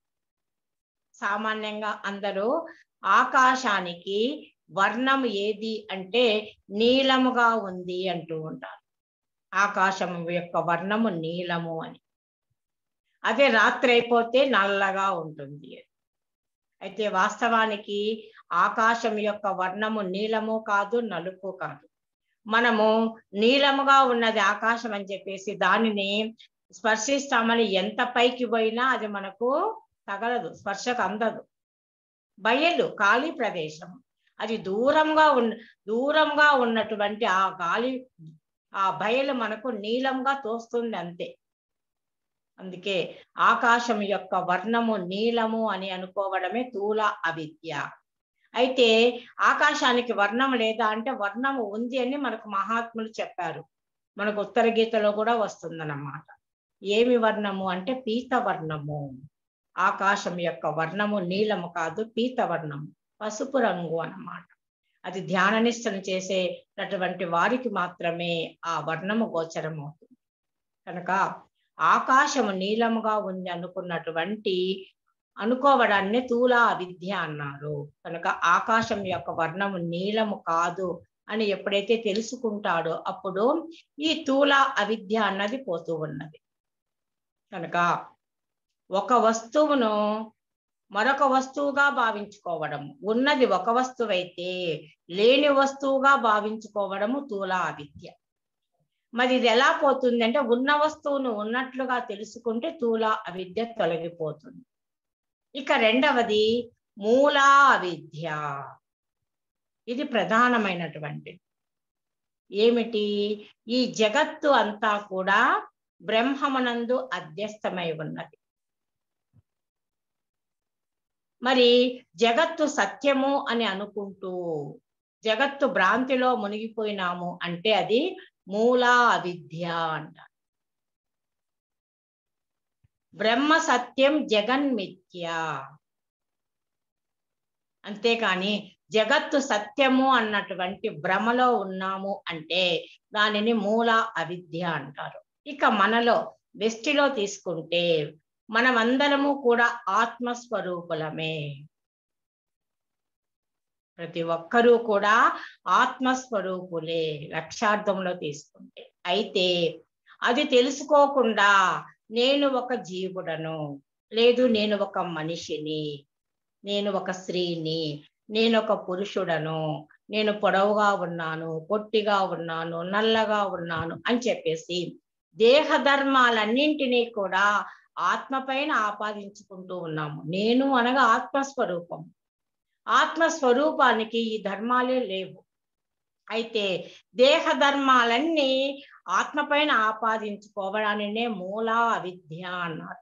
సామాన్యంగా అందరూ ఆకాశానికి వర్ణం ఏది అంటే నీలముగా ఉంది అంటూ ఉంటారు ఆకాశం యొక్క వర్ణము నీలము అని అదే రాత్రి అయిపోతే నల్లగా ఉంటుంది అయితే వాస్తవానికి ఆకాశం యొక్క వర్ణము నీలము కాదు నలుపు కాదు మనము నీలముగా ఉన్నది ఆకాశం అని చెప్పేసి దానిని స్పర్శిస్తామని ఎంత పైకి పోయినా అది మనకు తగలదు స్పర్శకు అందదు బయలు ఖాళీ ప్రదేశం అది దూరంగా ఉన్న దూరంగా ఉన్నటువంటి ఆ గాలి ఆ బయలు మనకు నీలంగా తోస్తుంది అంతే అందుకే ఆకాశం యొక్క వర్ణము నీలము అని అనుకోవడమే తూల అవిద్య అయితే ఆకాశానికి వర్ణం లేదా అంటే వర్ణము ఉంది అని మనకు మహాత్ములు చెప్పారు మనకు ఉత్తర గీతలో కూడా వస్తుందన్నమాట ఏమి వర్ణము అంటే పీత వర్ణము ఆకాశం యొక్క వర్ణము నీలము కాదు పీత వర్ణము పసుపు రంగు అన్నమాట అది ధ్యాననిష్టను చేసేటటువంటి వారికి మాత్రమే ఆ వర్ణము గోచరం అవుతుంది కనుక ఆకాశము నీలముగా ఉంది అనుకున్నటువంటి అనుకోవడాన్ని తూలా అవిద్య అన్నారు కనుక ఆకాశం యొక్క వర్ణము నీలము కాదు అని ఎప్పుడైతే తెలుసుకుంటాడో అప్పుడు ఈ తూల అవిద్య అన్నది పోతూ ఉన్నది కనుక ఒక వస్తువును మరొక వస్తువుగా భావించుకోవడం ఉన్నది ఒక వస్తువు అయితే లేని వస్తువుగా భావించుకోవడము తూల అవిద్య మరి ఇది ఎలా పోతుంది అంటే ఉన్న వస్తువును ఉన్నట్లుగా తెలుసుకుంటే తూల అవిద్య తొలగిపోతుంది ఇక రెండవది మూలా అవిద్య ఇది ప్రధానమైనటువంటిది ఏమిటి ఈ జగత్తు అంతా కూడా బ్రహ్మమునందు అధ్యస్థమై ఉన్నది మరి జగత్తు సత్యము అని అనుకుంటూ జగత్తు భ్రాంతిలో మునిగిపోయినాము అంటే అది మూలా అవిద్య అంట బ్రహ్మ సత్యం జగన్మిథ్య అంతేకాని జగత్తు సత్యము అన్నటువంటి భ్రమలో ఉన్నాము అంటే దానిని మూల అవిద్య అంటారు ఇక మనలో వెస్టిలో తీసుకుంటే మనమందరము కూడా ఆత్మస్వరూపులమే ప్రతి ఒక్కరూ కూడా ఆత్మస్వరూపులే లక్షార్థంలో తీసుకుంటే అయితే అది తెలుసుకోకుండా నేను ఒక జీవుడను లేదు నేను ఒక మనిషిని నేను ఒక స్త్రీని నేను ఒక పురుషుడను నేను పొడవుగా ఉన్నాను పొట్టిగా ఉన్నాను నల్లగా ఉన్నాను అని చెప్పేసి దేహ ధర్మాలన్నింటినీ కూడా ఆత్మ పైన ఆపాదించుకుంటూ ఉన్నాము నేను అనగా ఆత్మస్వరూపం ఆత్మస్వరూపానికి ఈ ధర్మాలే లేవు అయితే దేహ ధర్మాలన్నీ ఆత్మ పైన ఆపాదించుకోవడానినే మూల అవిద్య అన్నారు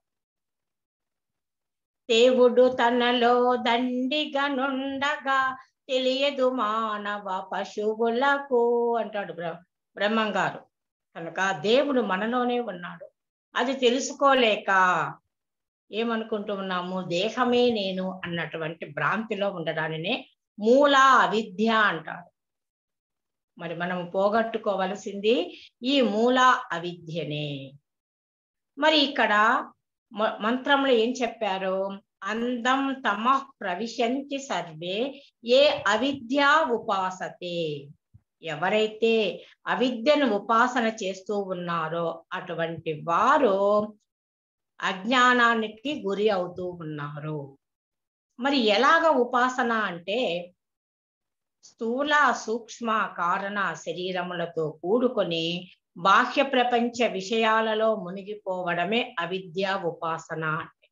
దేవుడు తనలో దండిగా నుండగా తెలియదు మానవ పశువులకు అంటాడు బ్ర బ్రహ్మం గారు కనుక దేవుడు మనలోనే ఉన్నాడు అది తెలుసుకోలేక ఏమనుకుంటూ ఉన్నాము దేహమే నేను అన్నటువంటి భ్రాంతిలో ఉండడానినే మూల అవిద్య అంటారు మరి మనం పోగొట్టుకోవలసింది ఈ మూల అవిద్యనే మరి ఇక్కడ మంత్రంలో ఏం చెప్పారు అందం తమ ప్రవిశంతి సర్వే ఏ అవిద్య ఉపాసతే ఎవరైతే అవిద్యను ఉపాసన చేస్తూ ఉన్నారో అటువంటి వారు అజ్ఞానానికి గురి అవుతూ ఉన్నారు మరి ఎలాగ ఉపాసన అంటే స్థూల సూక్ష్మ కారణ శరీరములతో కూడుకొని బాహ్య ప్రపంచ విషయాలలో మునిగిపోవడమే అవిద్య ఉపాసన అంటే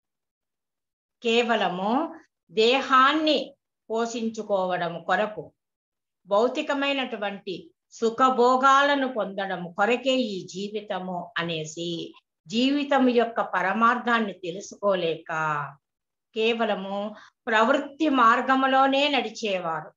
కేవలము దేహాన్ని పోషించుకోవడం కొరకు భౌతికమైనటువంటి సుఖభోగాలను పొందడం కొరకే ఈ జీవితము అనేసి జీవితం యొక్క పరమార్థాన్ని తెలుసుకోలేక కేవలము ప్రవృత్తి మార్గములోనే నడిచేవారు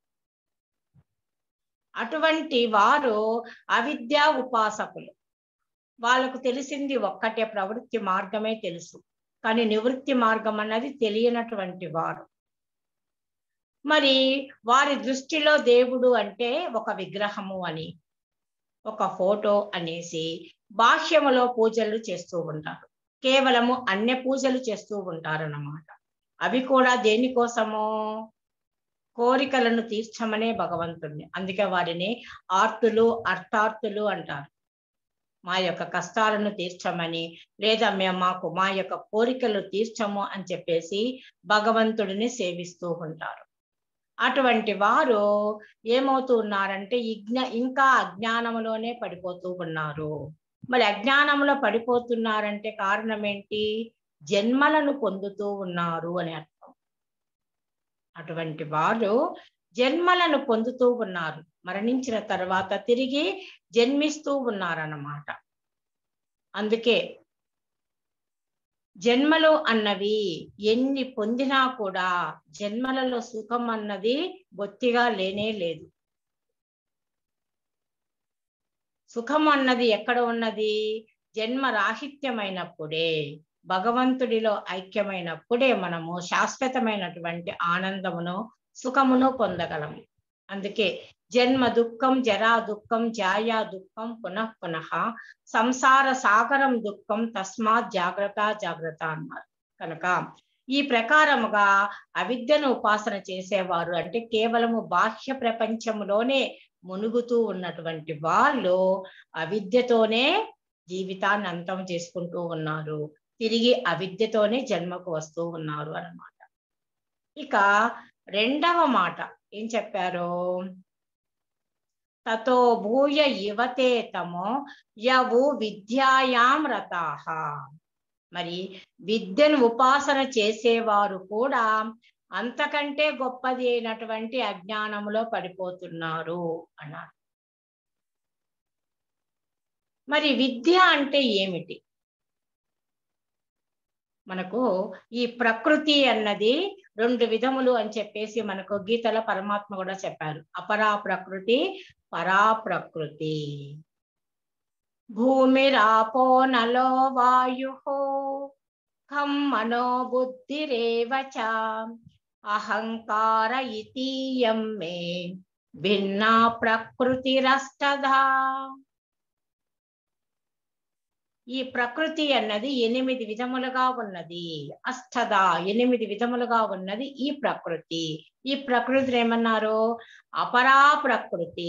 అటువంటి వారు అవిద్యా ఉపాసకులు వాళ్ళకు తెలిసింది ఒక్కటే ప్రవృత్తి మార్గమే తెలుసు కానీ నివృత్తి మార్గం అన్నది తెలియనటువంటి వారు మరి వారి దృష్టిలో దేవుడు అంటే ఒక విగ్రహము అని ఒక ఫోటో అనేసి బాహ్యములో పూజలు చేస్తూ ఉంటారు కేవలము అన్య పూజలు చేస్తూ ఉంటారు అన్నమాట అవి కూడా దేనికోసము కోరికలను తీర్చమనే భగవంతుణ్ణి అందుకే వారిని ఆర్తులు అర్థార్థులు అంటారు మా యొక్క కష్టాలను తీర్చమని లేదా మేము మాకు మా యొక్క కోరికలు తీర్చము అని చెప్పేసి భగవంతుడిని సేవిస్తూ ఉంటారు అటువంటి వారు ఏమవుతూ ఉన్నారంటే ఇజ్ఞ ఇంకా అజ్ఞానములోనే పడిపోతూ ఉన్నారు మరి అజ్ఞానంలో పడిపోతున్నారంటే కారణం ఏంటి జన్మలను పొందుతూ ఉన్నారు అని అర్థం అటువంటి వారు జన్మలను పొందుతూ ఉన్నారు మరణించిన తర్వాత తిరిగి జన్మిస్తూ ఉన్నారన్నమాట అందుకే జన్మలు అన్నవి ఎన్ని పొందినా కూడా జన్మలలో సుఖం అన్నది బొత్తిగా లేనే లేదు సుఖం అన్నది ఎక్కడ ఉన్నది జన్మ రాహిత్యమైనప్పుడే భగవంతుడిలో ఐక్యమైనప్పుడే మనము శాశ్వతమైనటువంటి ఆనందమును సుఖమును పొందగలము అందుకే జన్మ దుఃఖం జరా దుఃఖం జాయా దుఃఖం పునః పునః సంసార సాగరం దుఃఖం తస్మాత్ జాగ్రత్త జాగ్రత్త అన్నారు కనుక ఈ ప్రకారముగా అవిద్యను ఉపాసన చేసేవారు అంటే కేవలము బాహ్య ప్రపంచములోనే మునుగుతూ ఉన్నటువంటి వాళ్ళు అవిద్యతోనే జీవితాన్ని అంతం చేసుకుంటూ ఉన్నారు తిరిగి అవిద్యతోనే జన్మకు వస్తూ ఉన్నారు అన్నమాట ఇక రెండవ మాట ఏం చెప్పారు తతో భూయ యువతే తమో యవు విద్యాయాం రతాహ మరి విద్యను ఉపాసన చేసేవారు కూడా అంతకంటే గొప్పది అయినటువంటి అజ్ఞానములో పడిపోతున్నారు అన్నారు మరి విద్య అంటే ఏమిటి మనకు ఈ ప్రకృతి అన్నది రెండు విధములు అని చెప్పేసి మనకు గీతలో పరమాత్మ కూడా చెప్పారు అపరా ప్రకృతి పరా ప్రకృతి భూమిరాపో నలో వాయు ఖం మనో బుద్ధిరేవ చ అహంకార ఇతీయం మే భిన్నా ప్రకృతిరష్టధా ఈ ప్రకృతి అన్నది ఎనిమిది విధములుగా ఉన్నది అష్టద ఎనిమిది విధములుగా ఉన్నది ఈ ప్రకృతి ఈ ప్రకృతిని ఏమన్నారు అపరా ప్రకృతి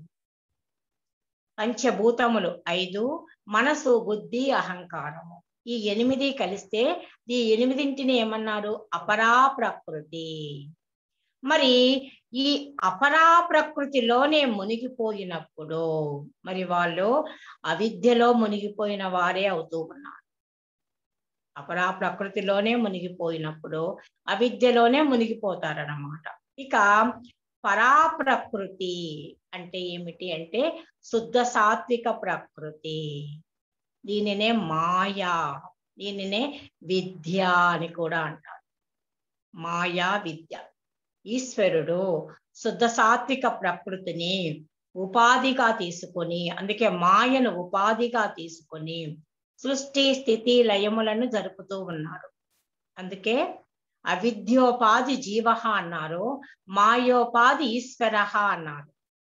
పంచభూతములు ఐదు మనసు బుద్ధి అహంకారము ఈ ఎనిమిది కలిస్తే ఈ ఎనిమిదింటిని ఏమన్నారు అపరా ప్రకృతి మరి ఈ అపరా ప్రకృతిలోనే మునిగిపోయినప్పుడు మరి వాళ్ళు అవిద్యలో మునిగిపోయిన వారే అవుతూ ఉన్నారు అపరా ప్రకృతిలోనే మునిగిపోయినప్పుడు అవిద్యలోనే మునిగిపోతారన్నమాట ఇక పరా ప్రకృతి అంటే ఏమిటి అంటే శుద్ధ సాత్విక ప్రకృతి దీనినే మాయా దీనినే విద్య అని కూడా అంటారు మాయా విద్య ఈశ్వరుడు శుద్ధ సాత్విక ప్రకృతిని ఉపాధిగా తీసుకొని అందుకే మాయను ఉపాధిగా తీసుకొని సృష్టి స్థితి లయములను జరుపుతూ ఉన్నారు అందుకే అవిద్యోపాధి జీవ అన్నారు మాయోపాధి ఈశ్వర అన్నారు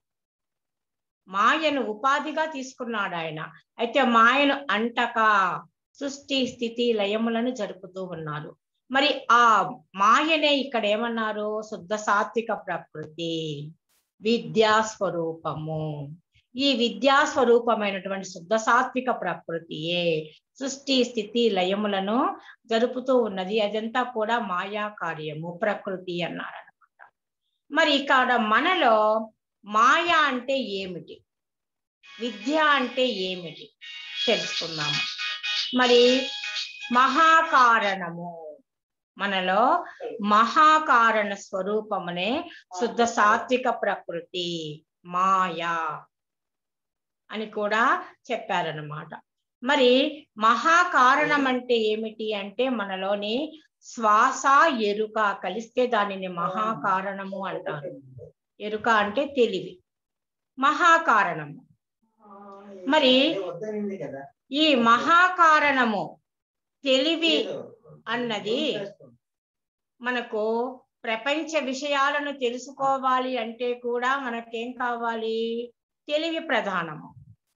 మాయను ఉపాధిగా తీసుకున్నాడు ఆయన అయితే మాయను అంటక సృష్టి స్థితి లయములను జరుపుతూ ఉన్నారు మరి ఆ మాయనే ఇక్కడ ఏమన్నారు శుద్ధ సాత్విక ప్రకృతి విద్యా స్వరూపము ఈ విద్యా స్వరూపమైనటువంటి శుద్ధ సాత్విక ప్రకృతియే సృష్టి స్థితి లయములను జరుపుతూ ఉన్నది అదంతా కూడా మాయా కార్యము ప్రకృతి అన్నారనమాట మరి ఇక్కడ మనలో మాయ అంటే ఏమిటి విద్య అంటే ఏమిటి తెలుసుకుందాము మరి మహాకారణము మనలో మహాకారణ స్వరూపమునే శుద్ధ సాత్విక ప్రకృతి మాయా అని కూడా చెప్పారనమాట మరి మహాకారణం అంటే ఏమిటి అంటే మనలోని శ్వాస ఎరుక కలిస్తే దానిని మహాకారణము అంటారు ఎరుక అంటే తెలివి మహాకారణము మరి ఈ మహాకారణము తెలివి అన్నది మనకు ప్రపంచ విషయాలను తెలుసుకోవాలి అంటే కూడా మనకేం కావాలి తెలివి ప్రధానము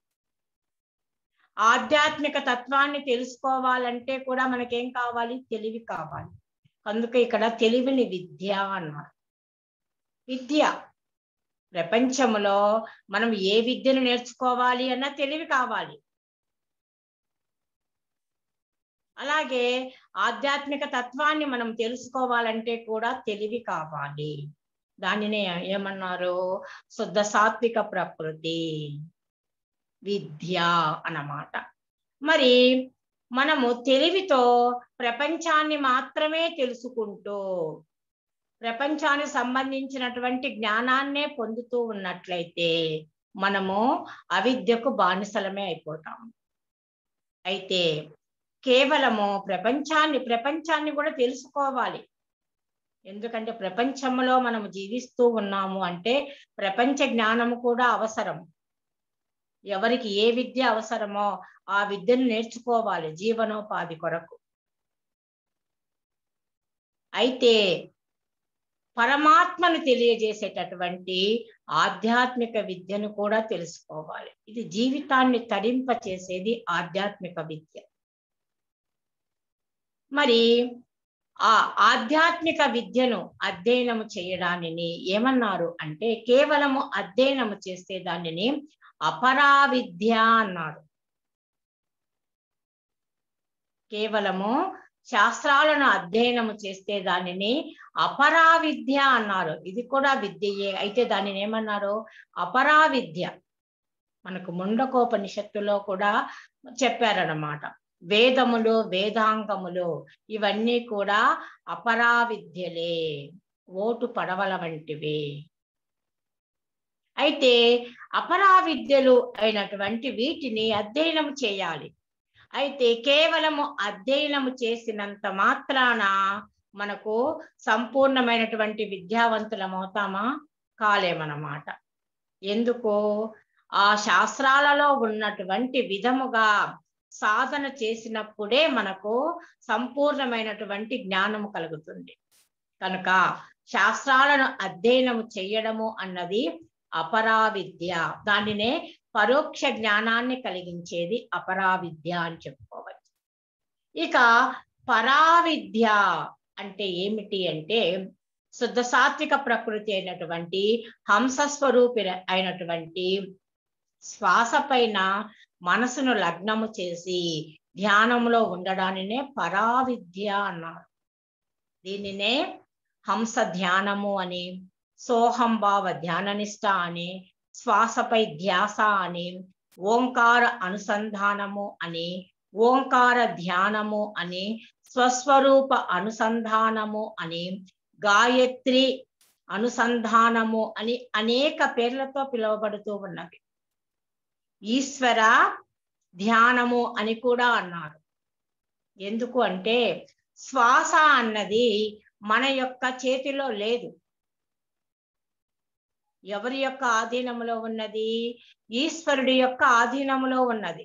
ఆధ్యాత్మిక తత్వాన్ని తెలుసుకోవాలంటే కూడా మనకేం కావాలి తెలివి కావాలి అందుకే ఇక్కడ తెలివిని విద్య అన్నారు విద్య ప్రపంచంలో మనం ఏ విద్యను నేర్చుకోవాలి అన్న తెలివి కావాలి అలాగే ఆధ్యాత్మిక తత్వాన్ని మనం తెలుసుకోవాలంటే కూడా తెలివి కావాలి దానినే ఏమన్నారు శుద్ధ సాత్విక ప్రకృతి విద్య అన్నమాట మరి మనము తెలివితో ప్రపంచాన్ని మాత్రమే తెలుసుకుంటూ ప్రపంచానికి సంబంధించినటువంటి జ్ఞానాన్నే పొందుతూ ఉన్నట్లయితే మనము అవిద్యకు బానిసలమే అయిపోతాం అయితే కేవలము ప్రపంచాన్ని ప్రపంచాన్ని కూడా తెలుసుకోవాలి ఎందుకంటే ప్రపంచంలో మనం జీవిస్తూ ఉన్నాము అంటే ప్రపంచ జ్ఞానము కూడా అవసరం ఎవరికి ఏ విద్య అవసరమో ఆ విద్యను నేర్చుకోవాలి జీవనోపాధి కొరకు అయితే పరమాత్మను తెలియజేసేటటువంటి ఆధ్యాత్మిక విద్యను కూడా తెలుసుకోవాలి ఇది జీవితాన్ని తరింప చేసేది ఆధ్యాత్మిక విద్య మరి ఆ ఆధ్యాత్మిక విద్యను అధ్యయనము చేయడానిని ఏమన్నారు అంటే కేవలము అధ్యయనము చేస్తే దానిని అపరా విద్య అన్నారు కేవలము శాస్త్రాలను అధ్యయనము చేస్తే దానిని అపరా విద్య అన్నారు ఇది కూడా విద్యయే అయితే దానిని ఏమన్నారు అపరా విద్య మనకు ముండకోపనిషత్తులో కూడా చెప్పారన్నమాట వేదములు వేదాంగములు ఇవన్నీ కూడా అపరా విద్యలే ఓటు పడవల వంటివి అయితే అపరా విద్యలు అయినటువంటి వీటిని అధ్యయనం చేయాలి అయితే కేవలము అధ్యయనము చేసినంత మాత్రాన మనకు సంపూర్ణమైనటువంటి విద్యావంతులం అవుతామా కాలేమన్నమాట ఎందుకు ఆ శాస్త్రాలలో ఉన్నటువంటి విధముగా సాధన చేసినప్పుడే మనకు సంపూర్ణమైనటువంటి జ్ఞానము కలుగుతుంది కనుక శాస్త్రాలను అధ్యయనము చేయడము అన్నది అపరా విద్య దానినే పరోక్ష జ్ఞానాన్ని కలిగించేది అపరా విద్య అని చెప్పుకోవచ్చు ఇక పరావిద్య అంటే ఏమిటి అంటే శుద్ధ సాత్విక ప్రకృతి అయినటువంటి హంస స్వరూపి అయినటువంటి శ్వాస పైన మనసును లగ్నము చేసి ధ్యానంలో ఉండడానినే పరావిద్య అన్నారు దీనినే హంస ధ్యానము అని సోహంభావ ధ్యాననిష్ట అని శ్వాసపై ధ్యాస అని ఓంకార అనుసంధానము అని ఓంకార ధ్యానము అని స్వస్వరూప అనుసంధానము అని గాయత్రి అనుసంధానము అని అనేక పేర్లతో పిలువబడుతూ ఉన్నవి ఈశ్వర ధ్యానము అని కూడా అన్నారు ఎందుకు అంటే శ్వాస అన్నది మన యొక్క చేతిలో లేదు ఎవరి యొక్క ఆధీనములో ఉన్నది ఈశ్వరుడి యొక్క ఆధీనములో ఉన్నది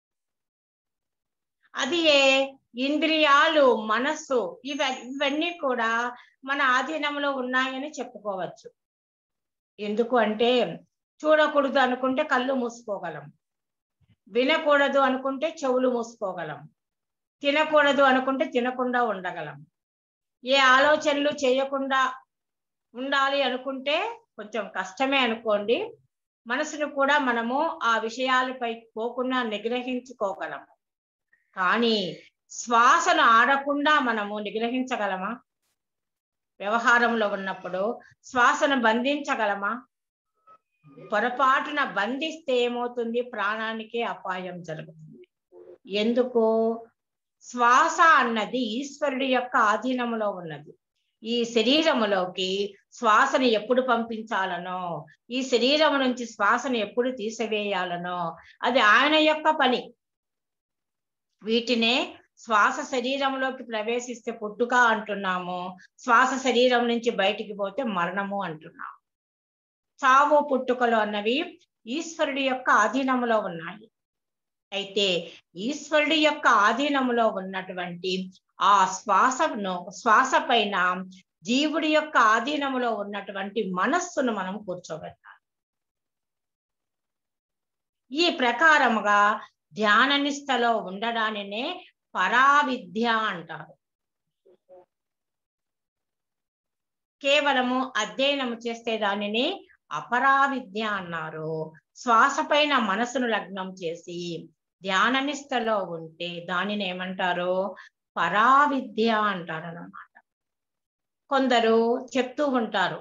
అది ఏ ఇంద్రియాలు మనస్సు ఇవ ఇవన్నీ కూడా మన ఆధీనంలో ఉన్నాయని చెప్పుకోవచ్చు ఎందుకు అంటే చూడకూడదు అనుకుంటే కళ్ళు మూసుకోగలం వినకూడదు అనుకుంటే చెవులు మూసుకోగలం తినకూడదు అనుకుంటే తినకుండా ఉండగలం ఏ ఆలోచనలు చేయకుండా ఉండాలి అనుకుంటే కొంచెం కష్టమే అనుకోండి మనసును కూడా మనము ఆ విషయాలపై పోకుండా నిగ్రహించుకోగలము కానీ శ్వాసను ఆడకుండా మనము నిగ్రహించగలమా వ్యవహారంలో ఉన్నప్పుడు శ్వాసను బంధించగలమా పొరపాటున బంధిస్తే ఏమవుతుంది ప్రాణానికే అపాయం జరుగుతుంది ఎందుకు శ్వాస అన్నది ఈశ్వరుడి యొక్క ఆధీనములో ఉన్నది ఈ శరీరములోకి శ్వాసను ఎప్పుడు పంపించాలనో ఈ శరీరం నుంచి శ్వాసను ఎప్పుడు తీసివేయాలనో అది ఆయన యొక్క పని వీటినే శ్వాస శరీరంలోకి ప్రవేశిస్తే పుట్టుక అంటున్నాము శ్వాస శరీరం నుంచి బయటికి పోతే మరణము అంటున్నాము చావు పుట్టుకలు అన్నవి ఈశ్వరుడి యొక్క ఆధీనములో ఉన్నాయి అయితే ఈశ్వరుడి యొక్క ఆధీనములో ఉన్నటువంటి ఆ శ్వాసను శ్వాస పైన జీవుడి యొక్క ఆధీనములో ఉన్నటువంటి మనస్సును మనం కూర్చోబెట్టాలి ఈ ప్రకారముగా ధ్యాన నిష్టలో ఉండడానినే పరావిద్య అంటారు కేవలము అధ్యయనము చేస్తే దానిని అపరావిద్య అన్నారు శ్వాస పైన మనసును లగ్నం చేసి ధ్యాన నిష్టలో ఉంటే దానిని ఏమంటారు పరావిద్య అంటారు అన్నమాట కొందరు చెప్తూ ఉంటారు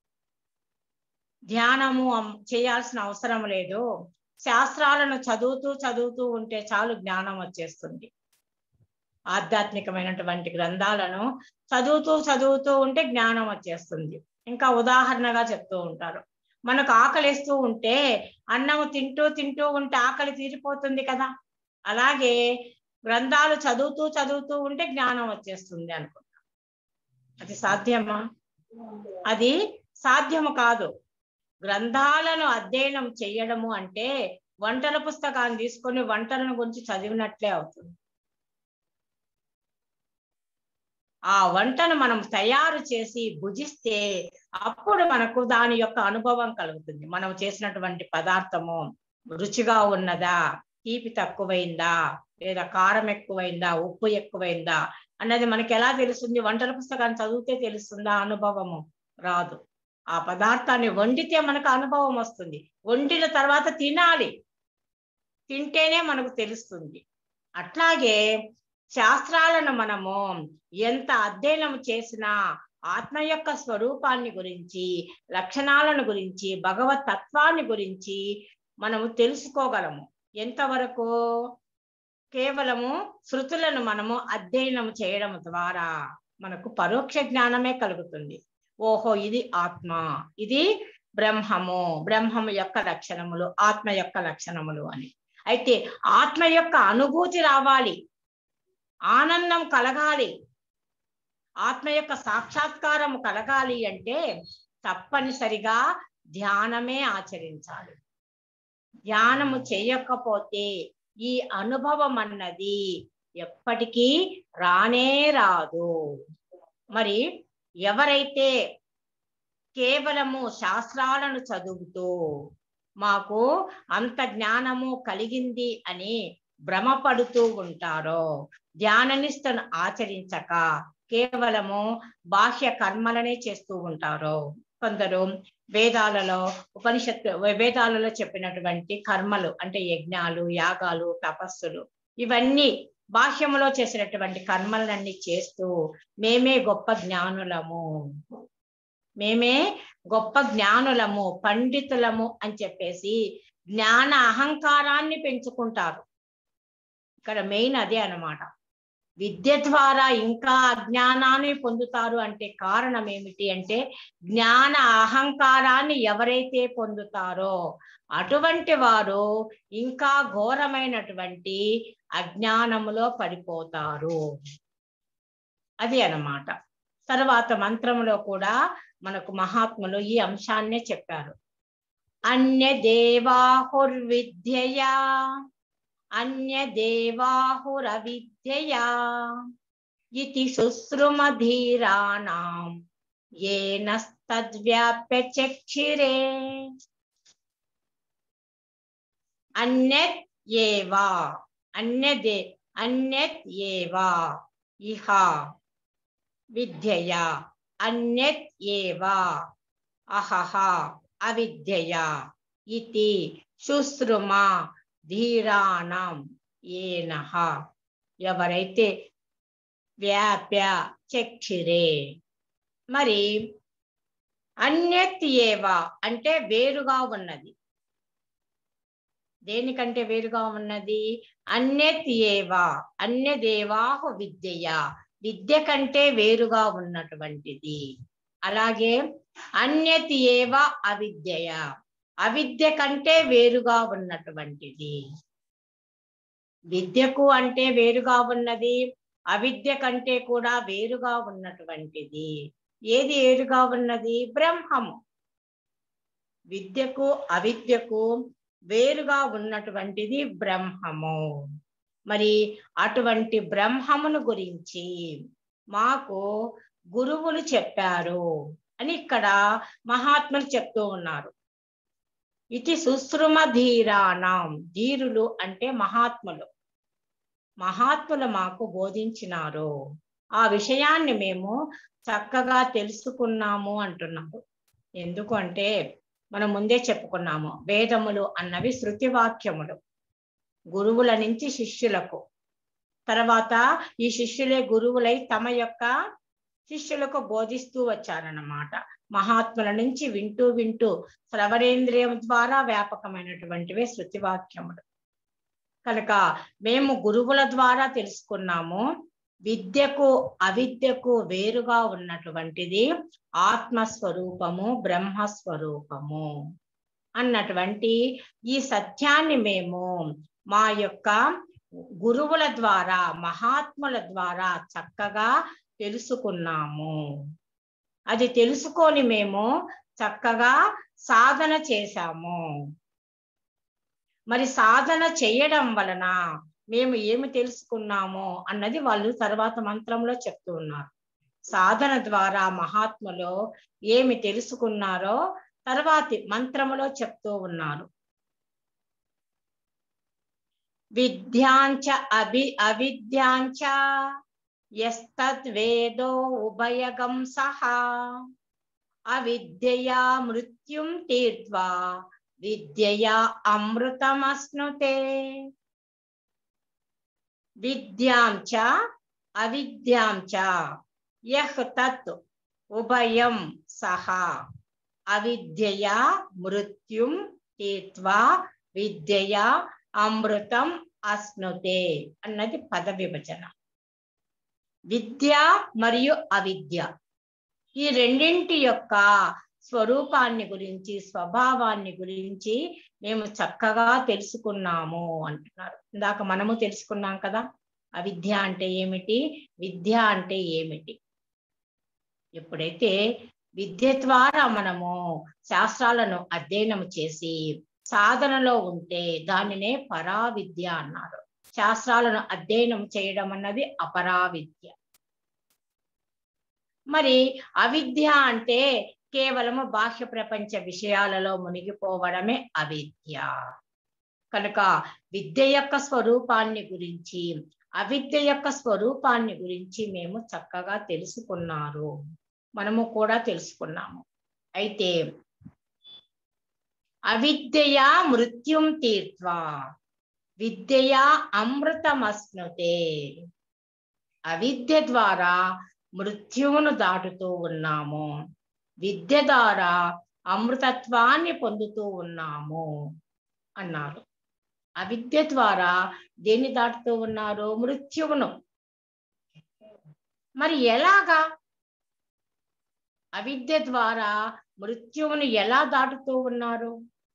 ధ్యానము అమ్- చేయాల్సిన అవసరం లేదు శాస్త్రాలను చదువుతూ చదువుతూ ఉంటే చాలు జ్ఞానం వచ్చేస్తుంది ఆధ్యాత్మికమైనటువంటి గ్రంథాలను చదువుతూ చదువుతూ ఉంటే జ్ఞానం వచ్చేస్తుంది ఇంకా ఉదాహరణగా చెప్తూ ఉంటారు మనకు ఆకలిస్తూ ఉంటే అన్నము తింటూ తింటూ ఉంటే ఆకలి తీరిపోతుంది కదా అలాగే గ్రంథాలు చదువుతూ చదువుతూ ఉంటే జ్ఞానం వచ్చేస్తుంది అనుకుంటా అది సాధ్యమా అది సాధ్యము కాదు గ్రంథాలను అధ్యయనం చేయడము అంటే వంటల పుస్తకాన్ని తీసుకొని వంటలను గురించి చదివినట్లే అవుతుంది ఆ వంటను మనం తయారు చేసి భుజిస్తే అప్పుడు మనకు దాని యొక్క అనుభవం కలుగుతుంది మనం చేసినటువంటి పదార్థము రుచిగా ఉన్నదా తీపి తక్కువైందా లేదా కారం ఎక్కువైందా ఉప్పు ఎక్కువైందా అన్నది మనకి ఎలా తెలుస్తుంది వంటల పుస్తకాన్ని చదివితే తెలుస్తుందా అనుభవము రాదు ఆ పదార్థాన్ని వండితే మనకు అనుభవం వస్తుంది వండిన తర్వాత తినాలి తింటేనే మనకు తెలుస్తుంది అట్లాగే శాస్త్రాలను మనము ఎంత అధ్యయనం చేసినా ఆత్మ యొక్క స్వరూపాన్ని గురించి లక్షణాలను గురించి భగవత్ తత్వాన్ని గురించి మనము తెలుసుకోగలము ఎంతవరకు కేవలము శృతులను మనము అధ్యయనం చేయడం ద్వారా మనకు పరోక్ష జ్ఞానమే కలుగుతుంది ఓహో ఇది ఆత్మ ఇది బ్రహ్మము బ్రహ్మము యొక్క లక్షణములు ఆత్మ యొక్క లక్షణములు అని అయితే ఆత్మ యొక్క అనుభూతి రావాలి ఆనందం కలగాలి ఆత్మ యొక్క సాక్షాత్కారం కలగాలి అంటే తప్పనిసరిగా ధ్యానమే ఆచరించాలి ధ్యానము చేయకపోతే ఈ అనుభవం అన్నది ఎప్పటికీ రానే రాదు మరి ఎవరైతే కేవలము శాస్త్రాలను చదువుతూ మాకు అంత జ్ఞానము కలిగింది అని భ్రమపడుతూ ఉంటారో ధ్యాననిష్టను ఆచరించక కేవలము బాహ్య కర్మలనే చేస్తూ ఉంటారు కొందరు వేదాలలో ఉపనిషత్తు వేదాలలో చెప్పినటువంటి కర్మలు అంటే యజ్ఞాలు యాగాలు తపస్సులు ఇవన్నీ బాహ్యములో చేసినటువంటి కర్మలన్నీ చేస్తూ మేమే గొప్ప జ్ఞానులము మేమే గొప్ప జ్ఞానులము పండితులము అని చెప్పేసి జ్ఞాన అహంకారాన్ని పెంచుకుంటారు ఇక్కడ మెయిన్ అదే అన్నమాట విద్య ద్వారా ఇంకా అజ్ఞానాన్ని పొందుతారు అంటే కారణం ఏమిటి అంటే జ్ఞాన అహంకారాన్ని ఎవరైతే పొందుతారో అటువంటి వారు ఇంకా ఘోరమైనటువంటి అజ్ఞానములో పడిపోతారు అది అన్నమాట తర్వాత మంత్రములో కూడా మనకు మహాత్ములు ఈ అంశాన్నే చెప్పారు అన్య దేవాహుర్విద్యయా అన్య దేవాహురవిద్యయా ఇది శుశ్రుమధీరాణం ఏనస్తద్వ్యాప్య చక్షిరే అన్యత్ ఏవా అన్యదే అన్యత్ ఏవా ఇహ విద్యయా అన్యత్ ఏవా అహహ అవిద్యయా ఇతి శుశ్రుమ ధీరాణం ఏనహ ఎవరైతే వ్యాప్య చక్షిరే మరి అన్యత్ ఏవ అంటే వేరుగా ఉన్నది దేనికంటే వేరుగా ఉన్నది అన్యత్ ఏవ అన్యదేవాహు విద్యయ విద్య కంటే వేరుగా ఉన్నటువంటిది అలాగే అన్యత్ ఏవ అవిద్యయ అవిద్య కంటే వేరుగా ఉన్నటువంటిది విద్యకు అంటే వేరుగా ఉన్నది అవిద్య కంటే కూడా వేరుగా ఉన్నటువంటిది ఏది వేరుగా ఉన్నది బ్రహ్మము విద్యకు అవిద్యకు వేరుగా ఉన్నటువంటిది బ్రహ్మము మరి అటువంటి బ్రహ్మమును గురించి మాకు గురువులు చెప్పారు అని ఇక్కడ మహాత్ములు చెప్తూ ఉన్నారు ఇది సుశ్రుమ ధీరాణం ధీరులు అంటే మహాత్ములు మహాత్ములు మాకు బోధించినారు ఆ విషయాన్ని మేము చక్కగా తెలుసుకున్నాము అంటున్నారు ఎందుకు అంటే మనం ముందే చెప్పుకున్నాము వేదములు అన్నవి శృతి వాక్యములు గురువుల నుంచి శిష్యులకు తర్వాత ఈ శిష్యులే గురువులై తమ యొక్క శిష్యులకు బోధిస్తూ వచ్చారన్నమాట మహాత్ముల నుంచి వింటూ వింటూ శ్రవణేంద్రియం ద్వారా వ్యాపకమైనటువంటివే శృతి వాక్యములు కనుక మేము గురువుల ద్వారా తెలుసుకున్నాము విద్యకు అవిద్యకు వేరుగా ఉన్నటువంటిది ఆత్మస్వరూపము బ్రహ్మస్వరూపము అన్నటువంటి ఈ సత్యాన్ని మేము మా యొక్క గురువుల ద్వారా మహాత్ముల ద్వారా చక్కగా తెలుసుకున్నాము అది తెలుసుకొని మేము చక్కగా సాధన చేశాము మరి సాధన చేయడం వలన మేము ఏమి తెలుసుకున్నాము అన్నది వాళ్ళు తర్వాత మంత్రంలో చెప్తూ ఉన్నారు సాధన ద్వారా మహాత్ములు ఏమి తెలుసుకున్నారో తర్వాతి మంత్రములో చెప్తూ ఉన్నారు విద్యాంచ అభి అవిద్యాంచ యస్తద్వేదో ఉభయగం సహా అవిద్యయా మృత్యుం తీర్త్వా విద్యయా అమృతమశ్నుతే విద్యాం చ అవిద్యాం చ యః తత్ ఉభయం సహా అవిద్యయా మృత్యుం తీర్త్వా విద్యయా అమృతం అశ్నుతే అన్నది పద విభజన విద్య మరియు అవిద్య ఈ రెండింటి యొక్క స్వరూపాన్ని గురించి స్వభావాన్ని గురించి మేము చక్కగా తెలుసుకున్నాము అంటున్నారు ఇందాక మనము తెలుసుకున్నాం కదా అవిద్య అంటే ఏమిటి విద్య అంటే ఏమిటి ఎప్పుడైతే విద్య ద్వారా మనము శాస్త్రాలను అధ్యయనం చేసి సాధనలో ఉంటే దానినే పరావిద్య అన్నారు శాస్త్రాలను అధ్యయనం చేయడం అన్నది అపరావిద్య మరి అవిద్య అంటే కేవలము బాహ్య ప్రపంచ విషయాలలో మునిగిపోవడమే అవిద్య కనుక విద్య యొక్క స్వరూపాన్ని గురించి అవిద్య యొక్క స్వరూపాన్ని గురించి మేము చక్కగా తెలుసుకున్నారు మనము కూడా తెలుసుకున్నాము అయితే అవిద్యయా మృత్యుం తీర్త్వా విద్యయా అమృతమస్నుతే అవిద్య ద్వారా మృత్యువును దాటుతూ ఉన్నాము విద్య ద్వారా అమృతత్వాన్ని పొందుతూ ఉన్నాము అన్నారు అవిద్య ద్వారా దేన్ని దాటుతూ ఉన్నారు మృత్యువును మరి ఎలాగా అవిద్య ద్వారా మృత్యువును ఎలా దాటుతూ ఉన్నారు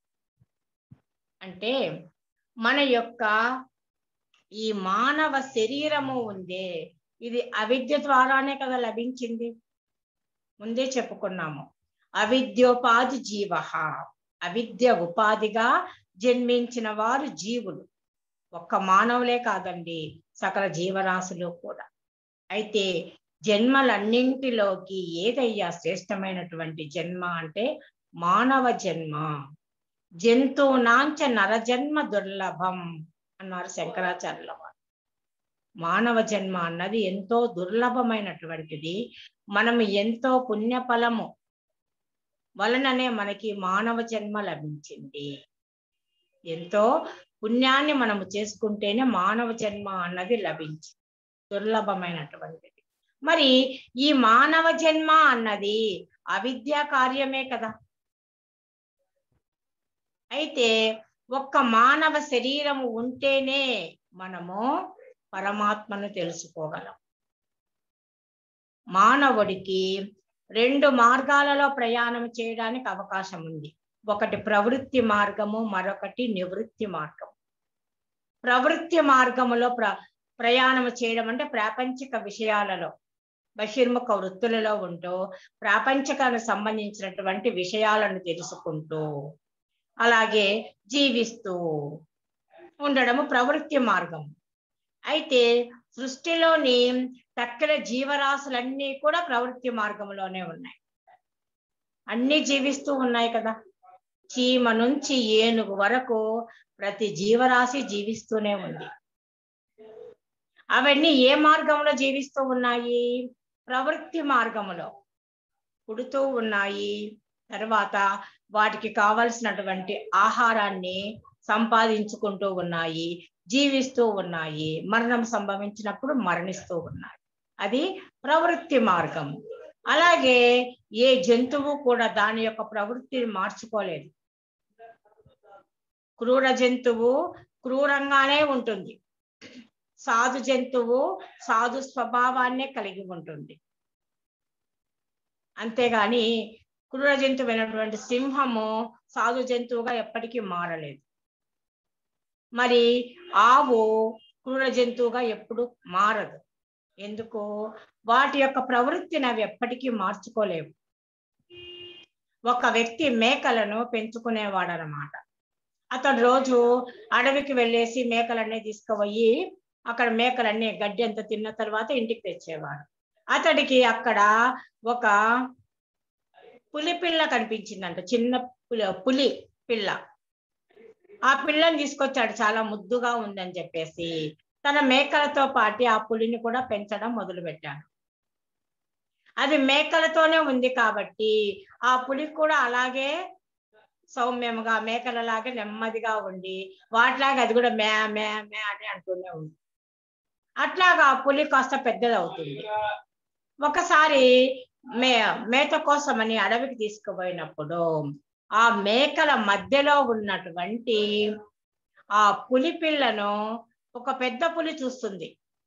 అంటే మన యొక్క ఈ మానవ శరీరము ఉందే ఇది అవిద్య ద్వారానే కదా లభించింది ముందే చెప్పుకున్నాము అవిద్యోపాధి జీవ అవిద్య ఉపాధిగా జన్మించిన వారు జీవులు ఒక్క మానవులే కాదండి సకల జీవరాశులు కూడా అయితే జన్మలన్నింటిలోకి ఏదయ్యా శ్రేష్టమైనటువంటి జన్మ అంటే మానవ జన్మ జంతువునాంచ నరజన్మ దుర్లభం అన్నారు శంకరాచార్యుల వారు మానవ జన్మ అన్నది ఎంతో దుర్లభమైనటువంటిది మనం ఎంతో పుణ్యఫలము వలననే మనకి మానవ జన్మ లభించింది ఎంతో పుణ్యాన్ని మనము చేసుకుంటేనే మానవ జన్మ అన్నది లభించింది దుర్లభమైనటువంటిది మరి ఈ మానవ జన్మ అన్నది అవిద్యా కార్యమే కదా అయితే ఒక్క మానవ శరీరము ఉంటేనే మనము పరమాత్మను తెలుసుకోగలం మానవుడికి రెండు మార్గాలలో ప్రయాణం చేయడానికి అవకాశం ఉంది ఒకటి ప్రవృత్తి మార్గము మరొకటి నివృత్తి మార్గం ప్రవృత్తి మార్గములో ప్ర ప్రయాణం చేయడం అంటే ప్రాపంచిక విషయాలలో బహిర్ముఖ వృత్తులలో ఉంటూ ప్రాపంచకానికి సంబంధించినటువంటి విషయాలను తెలుసుకుంటూ అలాగే జీవిస్తూ ఉండడము ప్రవృత్తి మార్గం అయితే సృష్టిలోని తక్కిన జీవరాశులన్నీ కూడా ప్రవృత్తి మార్గంలోనే ఉన్నాయి అన్ని జీవిస్తూ ఉన్నాయి కదా చీమ నుంచి ఏనుగు వరకు ప్రతి జీవరాశి జీవిస్తూనే ఉంది అవన్నీ ఏ మార్గంలో జీవిస్తూ ఉన్నాయి ప్రవృత్తి మార్గములో పుడుతూ ఉన్నాయి తర్వాత వాటికి కావలసినటువంటి ఆహారాన్ని సంపాదించుకుంటూ ఉన్నాయి జీవిస్తూ ఉన్నాయి మరణం సంభవించినప్పుడు మరణిస్తూ ఉన్నాయి అది ప్రవృత్తి మార్గం అలాగే ఏ జంతువు కూడా దాని యొక్క ప్రవృత్తిని మార్చుకోలేదు క్రూర జంతువు క్రూరంగానే ఉంటుంది సాధు జంతువు సాధు స్వభావాన్నే కలిగి ఉంటుంది అంతేగాని క్రూర జంతువైనటువంటి సింహము సాధు జంతువుగా ఎప్పటికీ మారలేదు మరి ఆవు క్రూర జంతువుగా ఎప్పుడు మారదు ఎందుకు వాటి యొక్క ప్రవృత్తిని అవి ఎప్పటికీ మార్చుకోలేవు ఒక వ్యక్తి మేకలను పెంచుకునేవాడనమాట అతడు రోజు అడవికి వెళ్ళేసి మేకలన్నీ తీసుకుపోయి అక్కడ మేకలన్నీ గడ్డి అంతా తిన్న తర్వాత ఇంటికి తెచ్చేవాడు అతడికి అక్కడ ఒక పులి పిల్ల కనిపించిందంట చిన్న పులి పులి పిల్ల ఆ పిల్లని తీసుకొచ్చాడు చాలా ముద్దుగా ఉందని చెప్పేసి తన మేకలతో పాటి ఆ పులిని కూడా పెంచడం మొదలు పెట్టాడు అది మేకలతోనే ఉంది కాబట్టి ఆ పులి కూడా అలాగే సౌమ్యముగా మేకలలాగే నెమ్మదిగా ఉండి వాటిలాగా అది కూడా మే మే మే అని అంటూనే ఉంది అట్లాగా ఆ పులి కాస్త పెద్దది అవుతుంది ఒకసారి మే మేత కోసమని అడవికి తీసుకుపోయినప్పుడు ఆ మేకల మధ్యలో ఉన్నటువంటి ఆ పులి పిల్లను ఒక పెద్ద పులి చూస్తుంది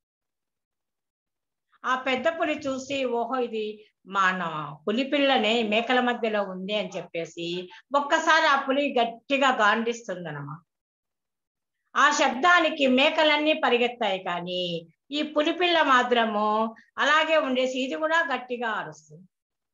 ఆ పెద్ద పులి చూసి ఓహో ఇది మన పులి పిల్లనే మేకల మధ్యలో ఉంది అని చెప్పేసి ఒక్కసారి ఆ పులి గట్టిగా గాండిస్తుంది అన్నమాట ఆ శబ్దానికి మేకలన్నీ పరిగెత్తాయి కానీ ఈ పులిపిల్ల మాత్రము అలాగే ఉండేసి ఇది కూడా గట్టిగా అరుస్తుంది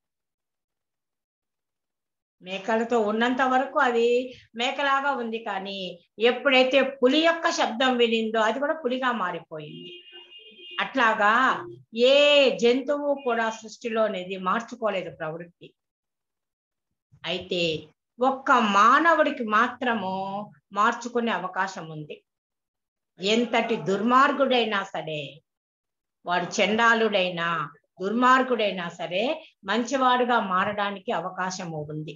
మేకలతో ఉన్నంత వరకు అది మేకలాగా ఉంది కానీ ఎప్పుడైతే పులి యొక్క శబ్దం వినిందో అది కూడా పులిగా మారిపోయింది అట్లాగా ఏ జంతువు కూడా సృష్టిలోనేది మార్చుకోలేదు ప్రవృత్తి అయితే ఒక్క మానవుడికి మాత్రము మార్చుకునే అవకాశం ఉంది ఎంతటి దుర్మార్గుడైనా సరే వాడు చండాలుడైనా దుర్మార్గుడైనా సరే మంచివాడుగా మారడానికి అవకాశము ఉంది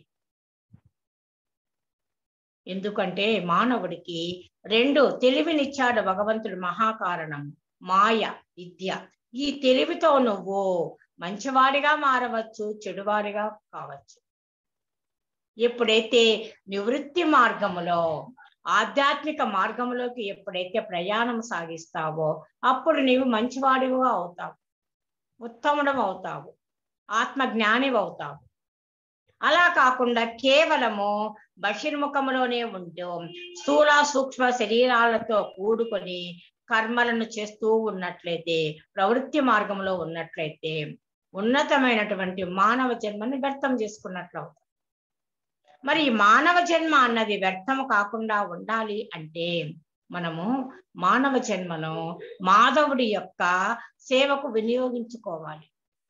ఎందుకంటే మానవుడికి రెండు తెలివినిచ్చాడు భగవంతుడు మహాకారణం మాయ విద్య ఈ తెలివితో నువ్వు మంచివాడిగా మారవచ్చు చెడువాడిగా కావచ్చు ఎప్పుడైతే నివృత్తి మార్గములో ఆధ్యాత్మిక మార్గంలోకి ఎప్పుడైతే ప్రయాణం సాగిస్తావో అప్పుడు నీవు మంచివాడిగా అవుతావు ఉత్తముడం అవుతావు ఆత్మ జ్ఞానివి అవుతావు అలా కాకుండా కేవలము బహిర్ముఖంలోనే ఉంటూ స్థూల సూక్ష్మ శరీరాలతో కూడుకొని కర్మలను చేస్తూ ఉన్నట్లయితే ప్రవృత్తి మార్గంలో ఉన్నట్లయితే ఉన్నతమైనటువంటి మానవ జన్మని వ్యర్థం చేసుకున్నట్లు అవుతాం మరి ఈ మానవ జన్మ అన్నది వ్యర్థము కాకుండా ఉండాలి అంటే మనము మానవ జన్మను మాధవుడి యొక్క సేవకు వినియోగించుకోవాలి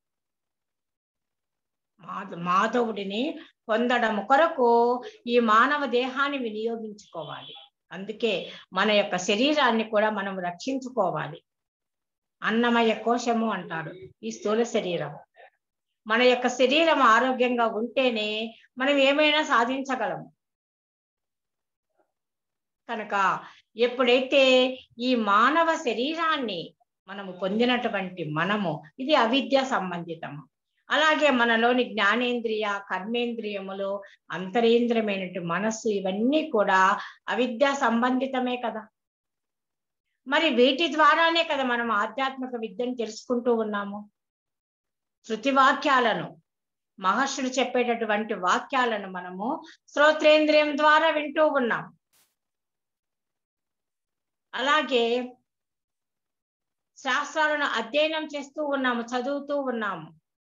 మాధ మాధవుడిని పొందడం కొరకు ఈ మానవ దేహాన్ని వినియోగించుకోవాలి అందుకే మన యొక్క శరీరాన్ని కూడా మనం రక్షించుకోవాలి అన్నమయ కోశము అంటారు ఈ స్థూల శరీరం మన యొక్క శరీరం ఆరోగ్యంగా ఉంటేనే మనం ఏమైనా సాధించగలము కనుక ఎప్పుడైతే ఈ మానవ శరీరాన్ని మనము పొందినటువంటి మనము ఇది అవిద్య సంబంధితము అలాగే మనలోని జ్ఞానేంద్రియ కర్మేంద్రియములు అంతరేంద్రియమైనటువంటి మనస్సు ఇవన్నీ కూడా అవిద్య సంబంధితమే కదా మరి వీటి ద్వారానే కదా మనం ఆధ్యాత్మిక విద్యను తెలుసుకుంటూ ఉన్నాము శృతి వాక్యాలను మహర్షులు చెప్పేటటువంటి వాక్యాలను మనము శ్రోత్రేంద్రియం ద్వారా వింటూ ఉన్నాం అలాగే శాస్త్రాలను అధ్యయనం చేస్తూ ఉన్నాము చదువుతూ ఉన్నాము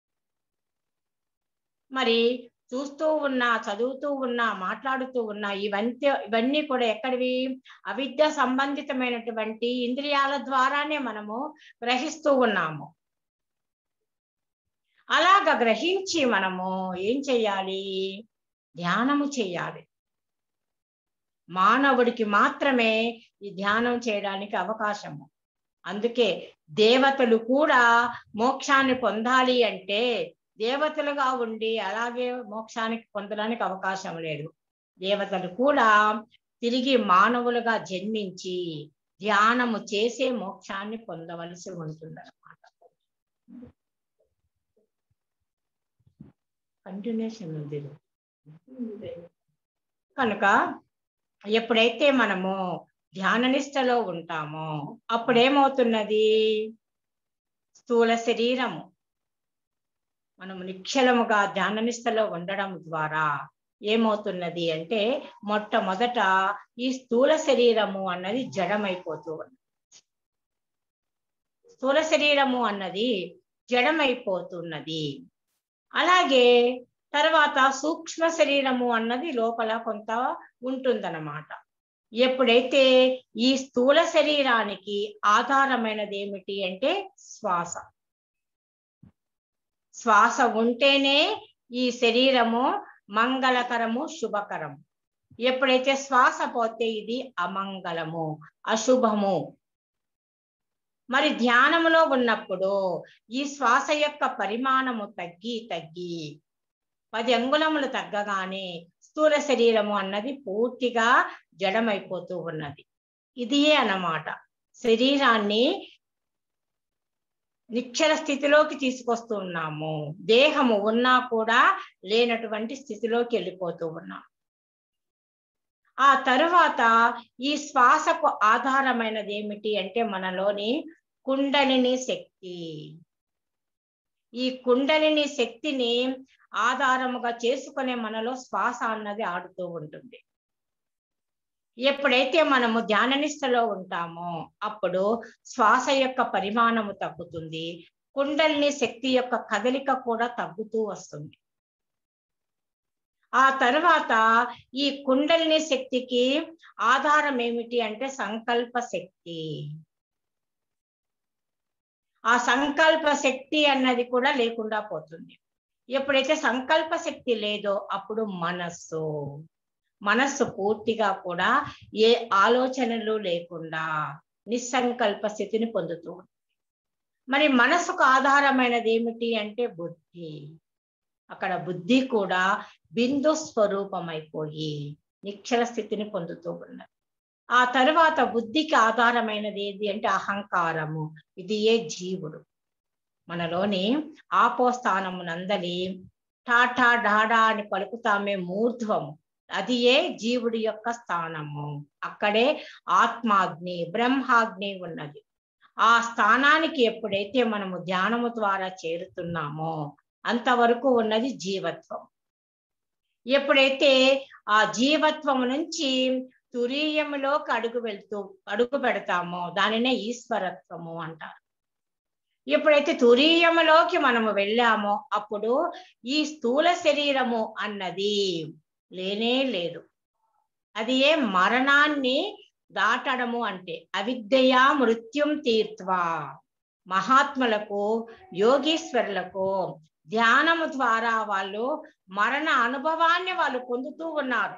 మరి చూస్తూ ఉన్నా చదువుతూ ఉన్నా మాట్లాడుతూ ఉన్నా ఇవంతా ఇవన్నీ కూడా ఎక్కడివి అవిద్య సంబంధితమైనటువంటి ఇంద్రియాల ద్వారానే మనము గ్రహిస్తూ ఉన్నాము అలాగ గ్రహించి మనము ఏం చెయ్యాలి ధ్యానము చేయాలి మానవుడికి మాత్రమే ఈ ధ్యానం చేయడానికి అవకాశము అందుకే దేవతలు కూడా మోక్షాన్ని పొందాలి అంటే దేవతలుగా ఉండి అలాగే మోక్షానికి పొందడానికి అవకాశం లేదు దేవతలు కూడా తిరిగి మానవులుగా జన్మించి ధ్యానము చేసే మోక్షాన్ని పొందవలసి ఉంటుందన్నమాట కంటిన్యూషన్ ఉంది కనుక ఎప్పుడైతే మనము ధ్యాననిష్టలో ఉంటామో అప్పుడేమవుతున్నది స్థూల శరీరము మనము నిక్షలముగా ధ్యాననిష్టలో ఉండడం ద్వారా ఏమవుతున్నది అంటే మొట్టమొదట ఈ స్థూల శరీరము అన్నది జడమైపోతూ ఉన్నది స్థూల శరీరము అన్నది జడమైపోతున్నది అలాగే తర్వాత సూక్ష్మ శరీరము అన్నది లోపల కొంత ఉంటుందన్నమాట ఎప్పుడైతే ఈ స్థూల శరీరానికి ఆధారమైనది ఏమిటి అంటే శ్వాస శ్వాస ఉంటేనే ఈ శరీరము మంగళకరము శుభకరము ఎప్పుడైతే శ్వాస పోతే ఇది అమంగళము అశుభము మరి ధ్యానములో ఉన్నప్పుడు ఈ శ్వాస యొక్క పరిమాణము తగ్గి తగ్గి పది అంగుళములు తగ్గగానే స్థూల శరీరము అన్నది పూర్తిగా జడమైపోతూ ఉన్నది ఇదియే అన్నమాట శరీరాన్ని నిక్షర స్థితిలోకి తీసుకొస్తున్నాము దేహము ఉన్నా కూడా లేనటువంటి స్థితిలోకి వెళ్ళిపోతూ ఉన్నాం ఆ తరువాత ఈ శ్వాసకు ఆధారమైనది ఏమిటి అంటే మనలోని కుండలిని శక్తి ఈ కుండలిని శక్తిని ఆధారముగా చేసుకునే మనలో శ్వాస అన్నది ఆడుతూ ఉంటుంది ఎప్పుడైతే మనము ధ్యాననిష్టలో ఉంటామో అప్పుడు శ్వాస యొక్క పరిమాణము తగ్గుతుంది కుండలిని శక్తి యొక్క కదలిక కూడా తగ్గుతూ వస్తుంది ఆ తర్వాత ఈ కుండలిని శక్తికి ఆధారం ఏమిటి అంటే సంకల్ప శక్తి ఆ సంకల్ప శక్తి అన్నది కూడా లేకుండా పోతుంది ఎప్పుడైతే సంకల్ప శక్తి లేదో అప్పుడు మనస్సు మనస్సు పూర్తిగా కూడా ఏ ఆలోచనలు లేకుండా నిస్సంకల్ప స్థితిని పొందుతూ మరి మనసుకు ఆధారమైనది ఏమిటి అంటే బుద్ధి అక్కడ బుద్ధి కూడా బిందు స్వరూపమైపోయి నిక్షర స్థితిని పొందుతూ ఉన్నది ఆ తరువాత బుద్ధికి ఆధారమైనది ఏది అంటే అహంకారము ఇది ఏ జీవుడు మనలోని ఆపో స్థానమునందలి టాటా డాడా అని పలుకుతామే మూర్ధ్వము అది ఏ జీవుడి యొక్క స్థానము అక్కడే ఆత్మాగ్ని బ్రహ్మాగ్ని ఉన్నది ఆ స్థానానికి ఎప్పుడైతే మనము ధ్యానము ద్వారా చేరుతున్నామో అంతవరకు ఉన్నది జీవత్వం ఎప్పుడైతే ఆ జీవత్వము నుంచి తురీయములోకి అడుగు వెళ్తూ అడుగు పెడతామో దానినే ఈశ్వరత్వము అంటారు ఎప్పుడైతే తురీయములోకి మనము వెళ్ళామో అప్పుడు ఈ స్థూల శరీరము అన్నది లేనే లేదు అది ఏ మరణాన్ని దాటడము అంటే అవిద్య మృత్యుం తీర్త్వా మహాత్ములకు యోగీశ్వరులకు ధ్యానము ద్వారా వాళ్ళు మరణ అనుభవాన్ని వాళ్ళు పొందుతూ ఉన్నారు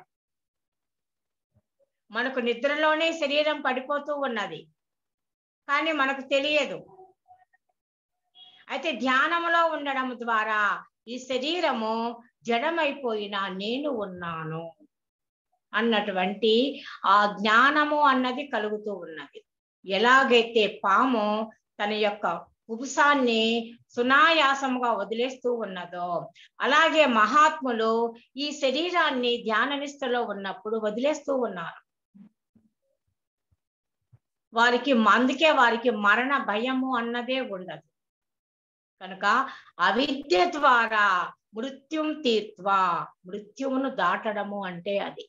మనకు నిద్రలోనే శరీరం పడిపోతూ ఉన్నది కానీ మనకు తెలియదు అయితే ధ్యానములో ఉండడం ద్వారా ఈ శరీరము జడమైపోయిన నేను ఉన్నాను అన్నటువంటి ఆ జ్ఞానము అన్నది కలుగుతూ ఉన్నది ఎలాగైతే పాము తన యొక్క కుబుసాన్ని సునాయాసముగా వదిలేస్తూ ఉన్నదో అలాగే మహాత్ములు ఈ శరీరాన్ని ధ్యాన నిష్టలో ఉన్నప్పుడు వదిలేస్తూ ఉన్నారు వారికి అందుకే వారికి మరణ భయము అన్నదే ఉండదు కనుక అవిద్య ద్వారా మృత్యుం తీర్త్వా మృత్యువును దాటడము అంటే అది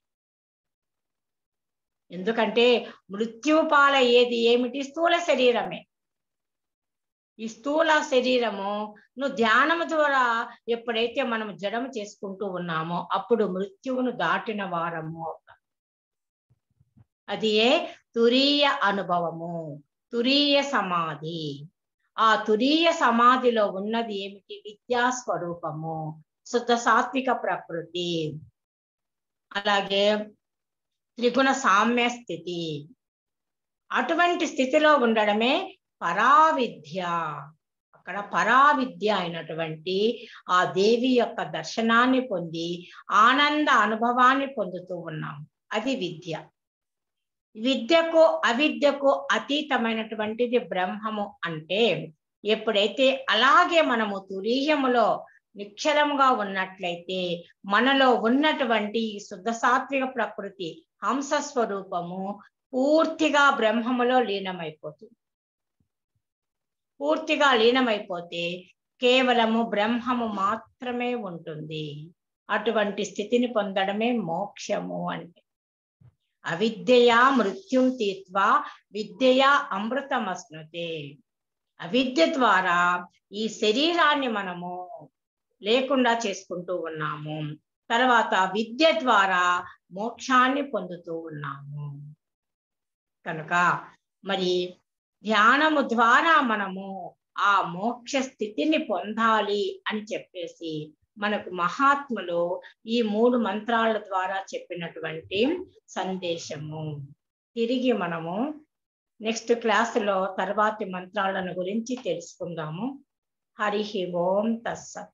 ఎందుకంటే మృత్యు పాలయ్యేది ఏమిటి స్థూల శరీరమే ఈ స్థూల శరీరము నువ్వు ధ్యానము ద్వారా ఎప్పుడైతే మనం జడము చేసుకుంటూ ఉన్నామో అప్పుడు మృత్యువును దాటిన వారము అవుతాం అది ఏ తురీయ అనుభవము తురీయ సమాధి ఆ తురీయ సమాధిలో ఉన్నది ఏమిటి విద్యా స్వరూపము శుద్ధ సాత్విక ప్రకృతి అలాగే త్రిగుణ సామ్య స్థితి అటువంటి స్థితిలో ఉండడమే పరావిద్య అక్కడ పరావిద్య అయినటువంటి ఆ దేవి యొక్క దర్శనాన్ని పొంది ఆనంద అనుభవాన్ని పొందుతూ ఉన్నాం అది విద్య విద్యకు అవిద్యకు అతీతమైనటువంటిది బ్రహ్మము అంటే ఎప్పుడైతే అలాగే మనము తురీయములో నిక్షరముగా ఉన్నట్లయితే మనలో ఉన్నటువంటి ఈ శుద్ధ సాత్విక ప్రకృతి హంస స్వరూపము పూర్తిగా బ్రహ్మములో లీనమైపోతుంది పూర్తిగా లీనమైపోతే కేవలము బ్రహ్మము మాత్రమే ఉంటుంది అటువంటి స్థితిని పొందడమే మోక్షము అంటే అవిద్యయా మృత్యుం తీత్వా విద్యయా అమృతమస్నుతే అవిద్య ద్వారా ఈ శరీరాన్ని మనము లేకుండా చేసుకుంటూ ఉన్నాము తర్వాత విద్య ద్వారా మోక్షాన్ని పొందుతూ ఉన్నాము కనుక మరి ధ్యానము ద్వారా మనము ఆ మోక్ష స్థితిని పొందాలి అని చెప్పేసి మనకు మహాత్ములు ఈ మూడు మంత్రాల ద్వారా చెప్పినటువంటి సందేశము తిరిగి మనము నెక్స్ట్ క్లాసులో తర్వాతి మంత్రాలను గురించి తెలుసుకుందాము హరి ఓం తస్సత్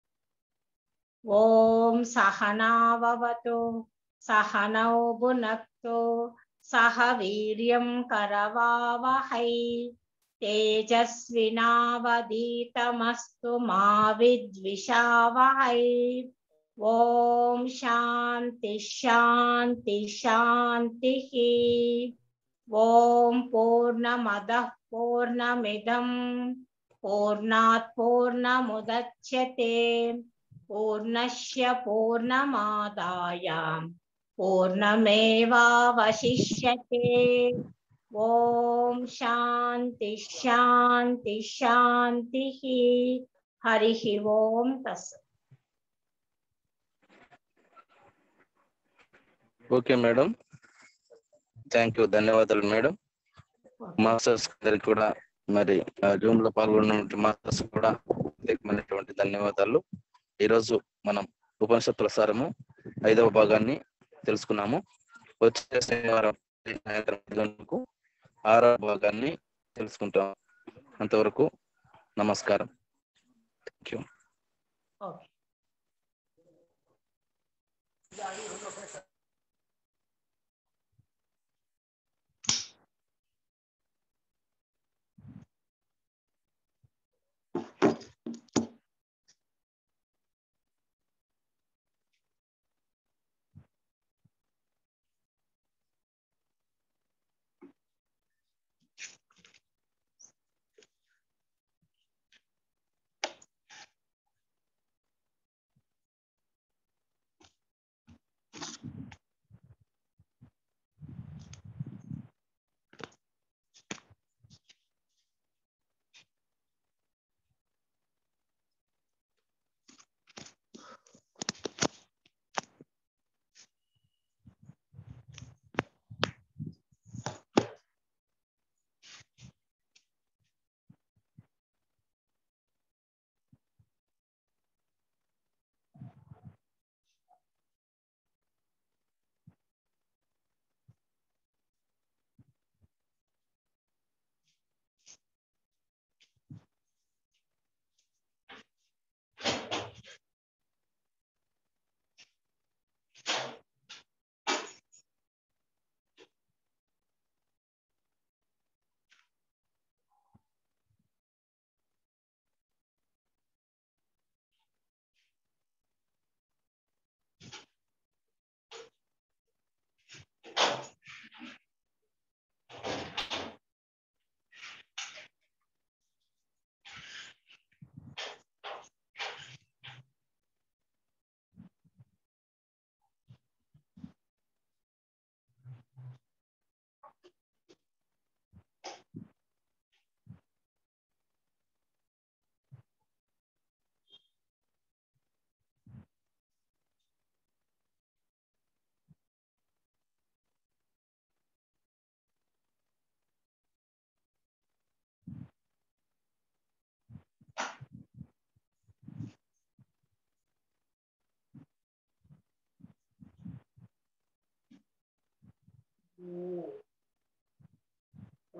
ఓం సహనావతు సహనౌ భునక్తు సహ వీర్యం కరవావహై తేజస్వినావదీతమస్తు మా విద్విషావహై ఓం శాంతి శాంతి శాంతి ఓం పూర్ణమద పూర్ణమిదం పూర్ణాత్ పూర్ణముదచ్యతే పూర్ణస్య పూర్ణమాదాయ పూర్ణమేవావశిష్యతే ఓం శాంతి శాంతి శాంతి హరి ఓం తస్ ఓకే మేడం థ్యాంక్ యూ ధన్యవాదాలు మేడం మాస్టర్స్ అందరికి కూడా మరి జూమ్ లో పాల్గొన్నటువంటి మాస్టర్స్ కూడా ప్రత్యేకమైనటువంటి ధన్యవాదాలు ఈరోజు మనం ఉపనిషత్తుల సారము ఐదవ భాగాన్ని తెలుసుకున్నాము వచ్చే శనివారం సాయంత్రం ఐదు గంటలకు ఆరవ భాగాన్ని తెలుసుకుంటాం అంతవరకు నమస్కారం థ్యాంక్ యూ ఓకే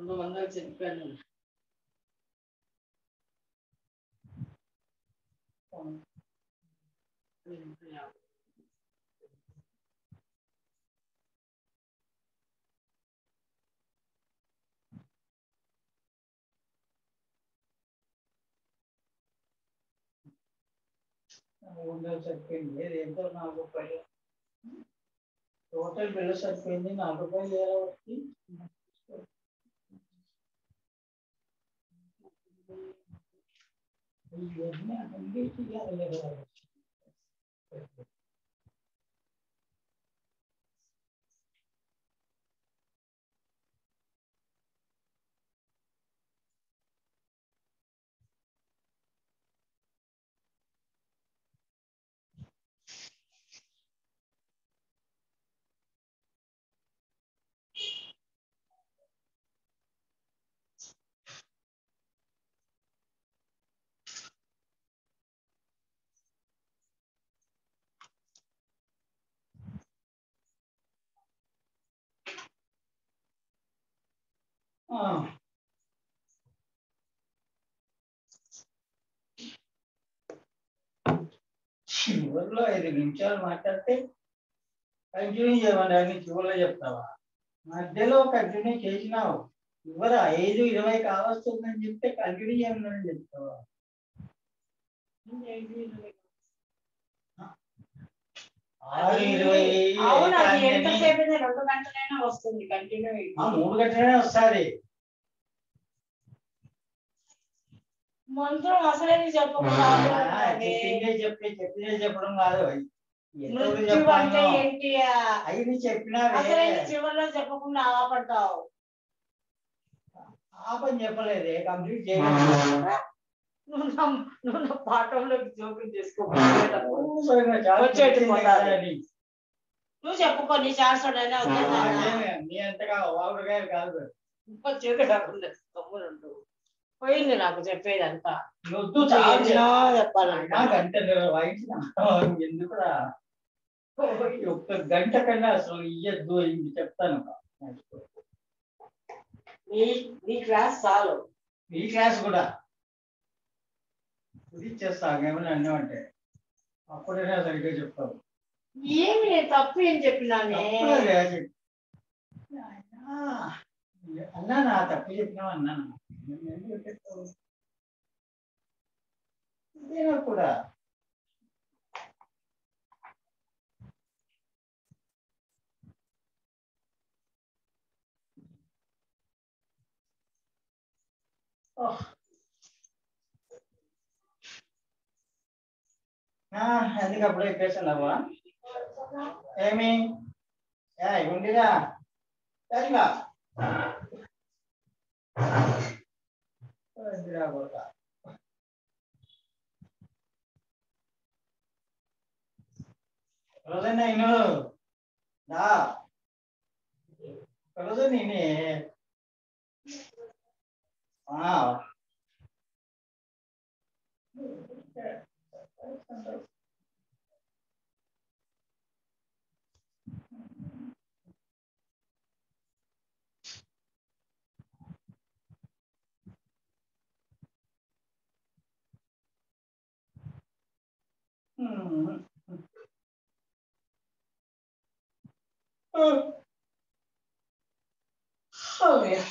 రెండు వందలు చెప్పాను మూడు వందలు సరిపోయింది ఏది ఎంతో నాలుగు రూపాయలు టోటల్ బిల్లు సరిపోయింది నాలుగు రూపాయలు ఎలా వచ్చి ఇవన్నీ అన్నిటికీ అలాగే ఆ. చివరిలో ఐదు నిమిషాలు మాట్లాడితే కంటిన్యూ చేయమని అన్ని చివరిలో చెప్తావా మధ్యలో కంటిన్యూ చేసినావు చివర ఐదు ఇరవై కావస్తుందని చెప్తే కంటిన్యూ చేయమని చెప్తావా ఆరు ఇరవై అవును అది కానీ ఎంతసేపు అయినా రెండు గంటలైనా వస్తుంది కంటిన్యూ ఆ మూడు గంటలనే వస్తుంది మంత్రం అసలేది చెప్పకుండా చెప్పిందే చెప్పి చెప్పిందే చెప్పడం కాదు ఎంతవరకు మృత్యు అంటే చెప్పాలో ఏంటి ఐదు చెప్పినా అసలేది చివరిలో చెప్పకుండా ఆపడతావు ఆ పని చెప్పలేదే కంప్లీట్ చేయలేదు నువ్వు నా నువ్వు నా పాఠంలోకి జోక్యం చేసుకో అనవసరంగా చాలా వచ్చేటి చెప్పింది పోతాది. కదా అని. నువ్వు చెప్పుకో నీ శాస్త్రుడైనా నాకేమి, నీ అంతగా వాగుడుగాయలు కాదు పోయింది నాకు చెప్పేదంతా వద్దు చాలా ఎన్నో చెప్పాలంట నా గంట వాయించిన ఎందుకురా ఒక్క గంట కన్నా అసలు ఇయ్యద్దు ఇది చెప్తాను నీ నీ క్లాస్ చాలు ఈ క్లాస్ కూడా ఇది చేస్తాను ఏమైనా అన్నావంటే అప్పుడైనా సరిగ్గా చెప్తావు ఏమి నేను తప్పు ఏం చెప్పినానే తప్పులే చెప్పి. ఆ, అన్నానా తప్పు చెప్పినావు అన్నానా నేను ఎందుకు చెప్తావు? ఇదేనా కూడా ఓహ్. ఆ, ఎందుకు అప్పుడే ఎక్కేస్తున్నావా ఏమి ఏ ఉండిరా సరిగా ఉండిరా కొడుకా. రోజైనా ఇను దా రోజు నేనే ఆ. Hmm. Oh. Oh, yeah.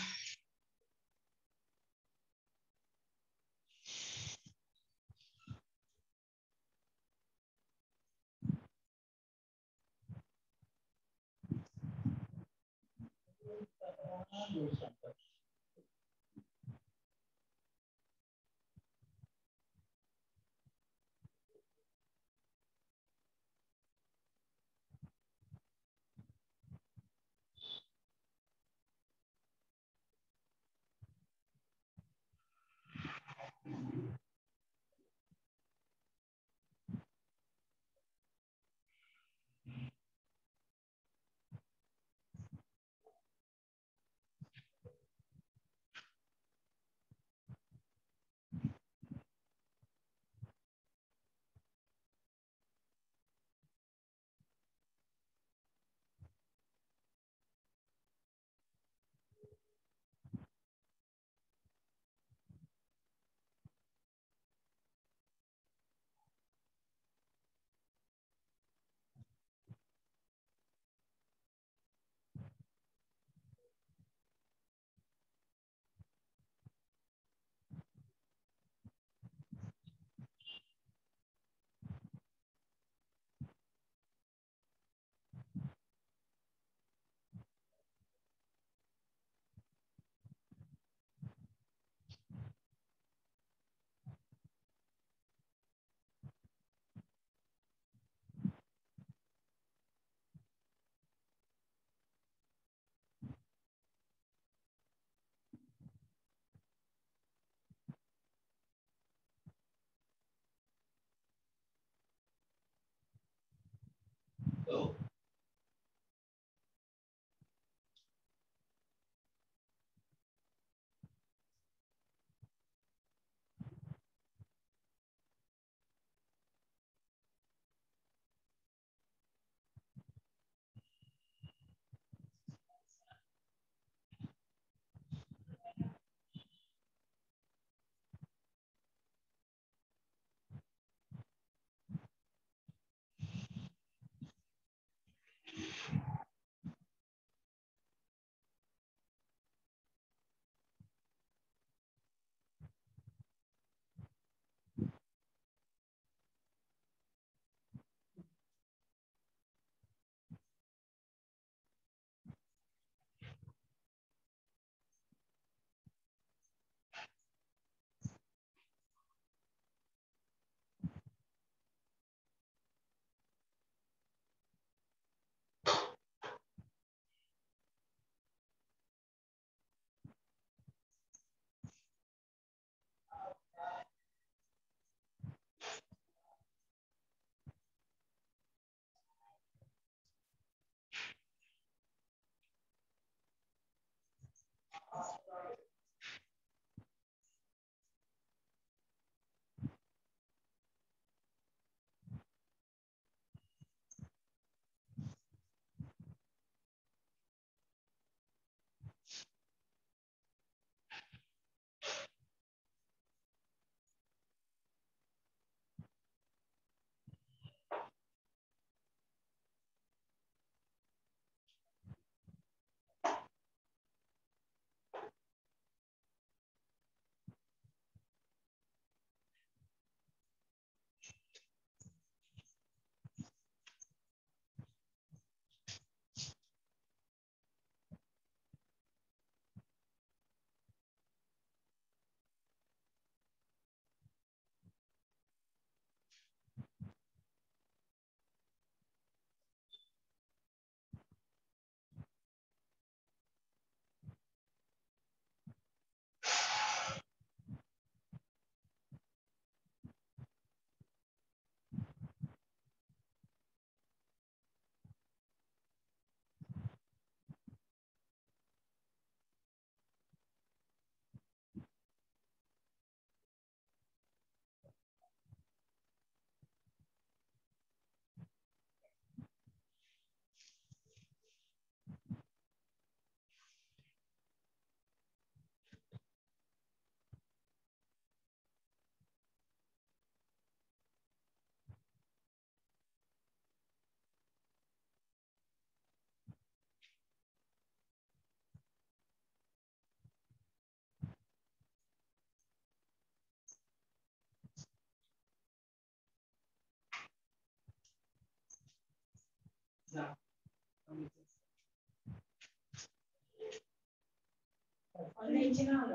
ఇచ్చినాను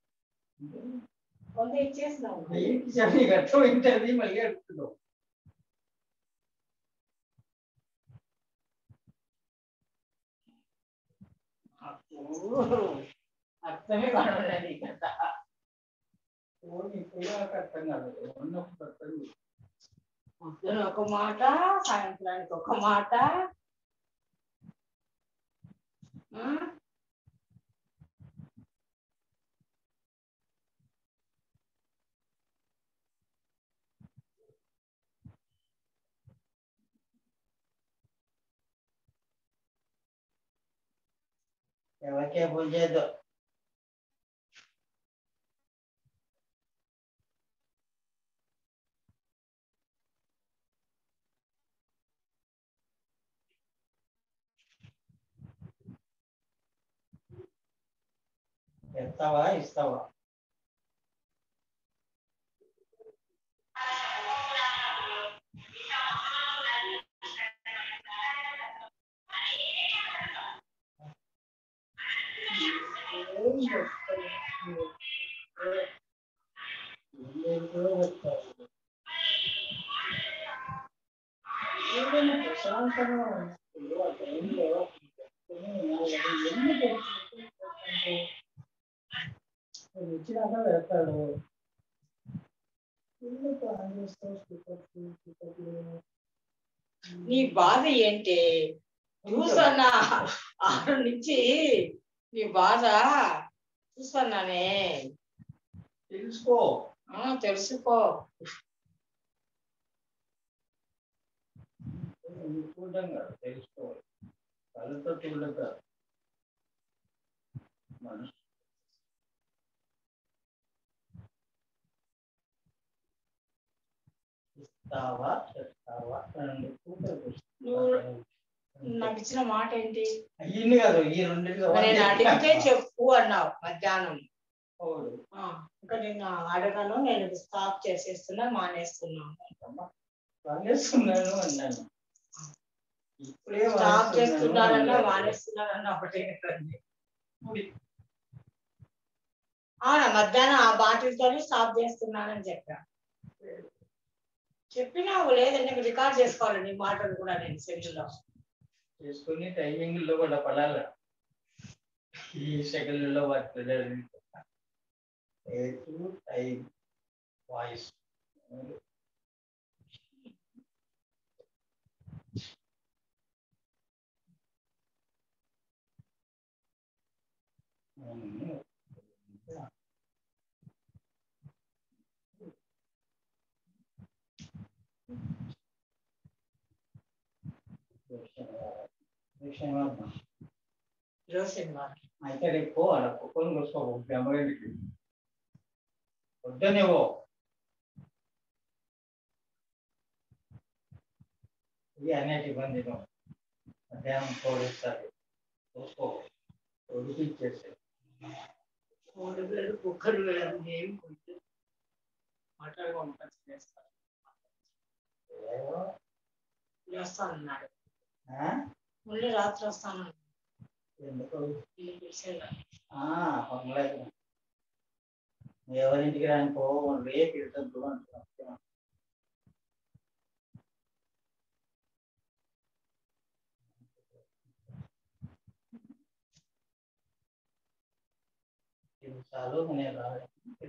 కొంత ఇచ్చేసినావు ఏంటి సార్ నీకు అర్థం ఏంటది మళ్ళీ అడుగుతున్నావు అబ్బో, అర్థమే కావాలి కదా ఓ ఇప్పుడు నాకు అర్థం కాదు ఉన్నప్పుడు అర్థం కాదు. పొద్దున ఒక మాట సాయంత్రానికి ఒక మాట ఆ? ఎవరికే పూజ చేయొద్దు ఎత్తావా ఇస్తావా ఏదైనా ప్రశాంతంగా ఉన్నప్పుడు ఆ టైంలో ఎందుకు వచ్చినాక పెడతాడు ఎందుకు ఆన్ చేస్తావు స్పీకర్లు స్పీకర్లు నీ బాధ ఏంటి చూసన్నా ఆరు నుంచి నీ బాధ చూసన్నానే తెలుసుకో ఆ, తెలుసుకో నువ్వు చూడడం కాదు తెలుసుకోవాలి కళ్ళతో చూడడం కాదు మనసు ఇస్తావా చెప్తావా రెండు పూటలు నువ్వు నాకు ఇచ్చిన మాట ఏంటి అయ్యింది కాదు ఈ రెండింటిలో నేను అడిగితే చెప్పు అన్నావు మధ్యాహ్నం అవును. ఆ, ఇంకా నేను అడగను నేను స్టాప్ చేసేస్తున్నా మానేస్తున్నాను మానేస్తున్నాను అన్నాను ఇప్పుడే స్టాప్ మానేస్తున్నాను చేస్తున్నారన్నా అన్నాను. మానేస్తున్నారన్నా ఒకటే కదండి అవునా మధ్యాహ్నం ఆ బాటిల్తో స్టాప్ చేస్తున్నానని చెప్పా చెప్పినావు లేదంటే రికార్డ్ చేసుకోవాలి నీ మాటలు కూడా నేను సెల్లులో చేసుకుని టైమింగ్ లో కూడా పడాల ఈ సెకండ్లలో పడుతుంది టైం వాయిస్ విషయం ఈరోజు శనివారం అయితే రేపు అలా కుక్కను కూర్చోవు అమ్మగారికి వద్దనేవో ఇది అనేటి ఇబ్బంది మధ్యాహ్నం పోలిస్తారు చూసుకో ఉడికి ఇచ్చేసి మూడు వేలు కుక్కర్ వేలు ఏం కొంచెం మాటలు పంపించి చేస్తాను ఏవో, చేస్తాను అన్నాడు ఆ? మళ్ళీ రాత్రి వస్తాను ఎందుకు నేను పిలిచేదా ఆ, పర్లేదు ఎవరింటికి రాని పో రేపు ఇద్దరు అంటున్నాను ఇది చాలు నేను రాలేదు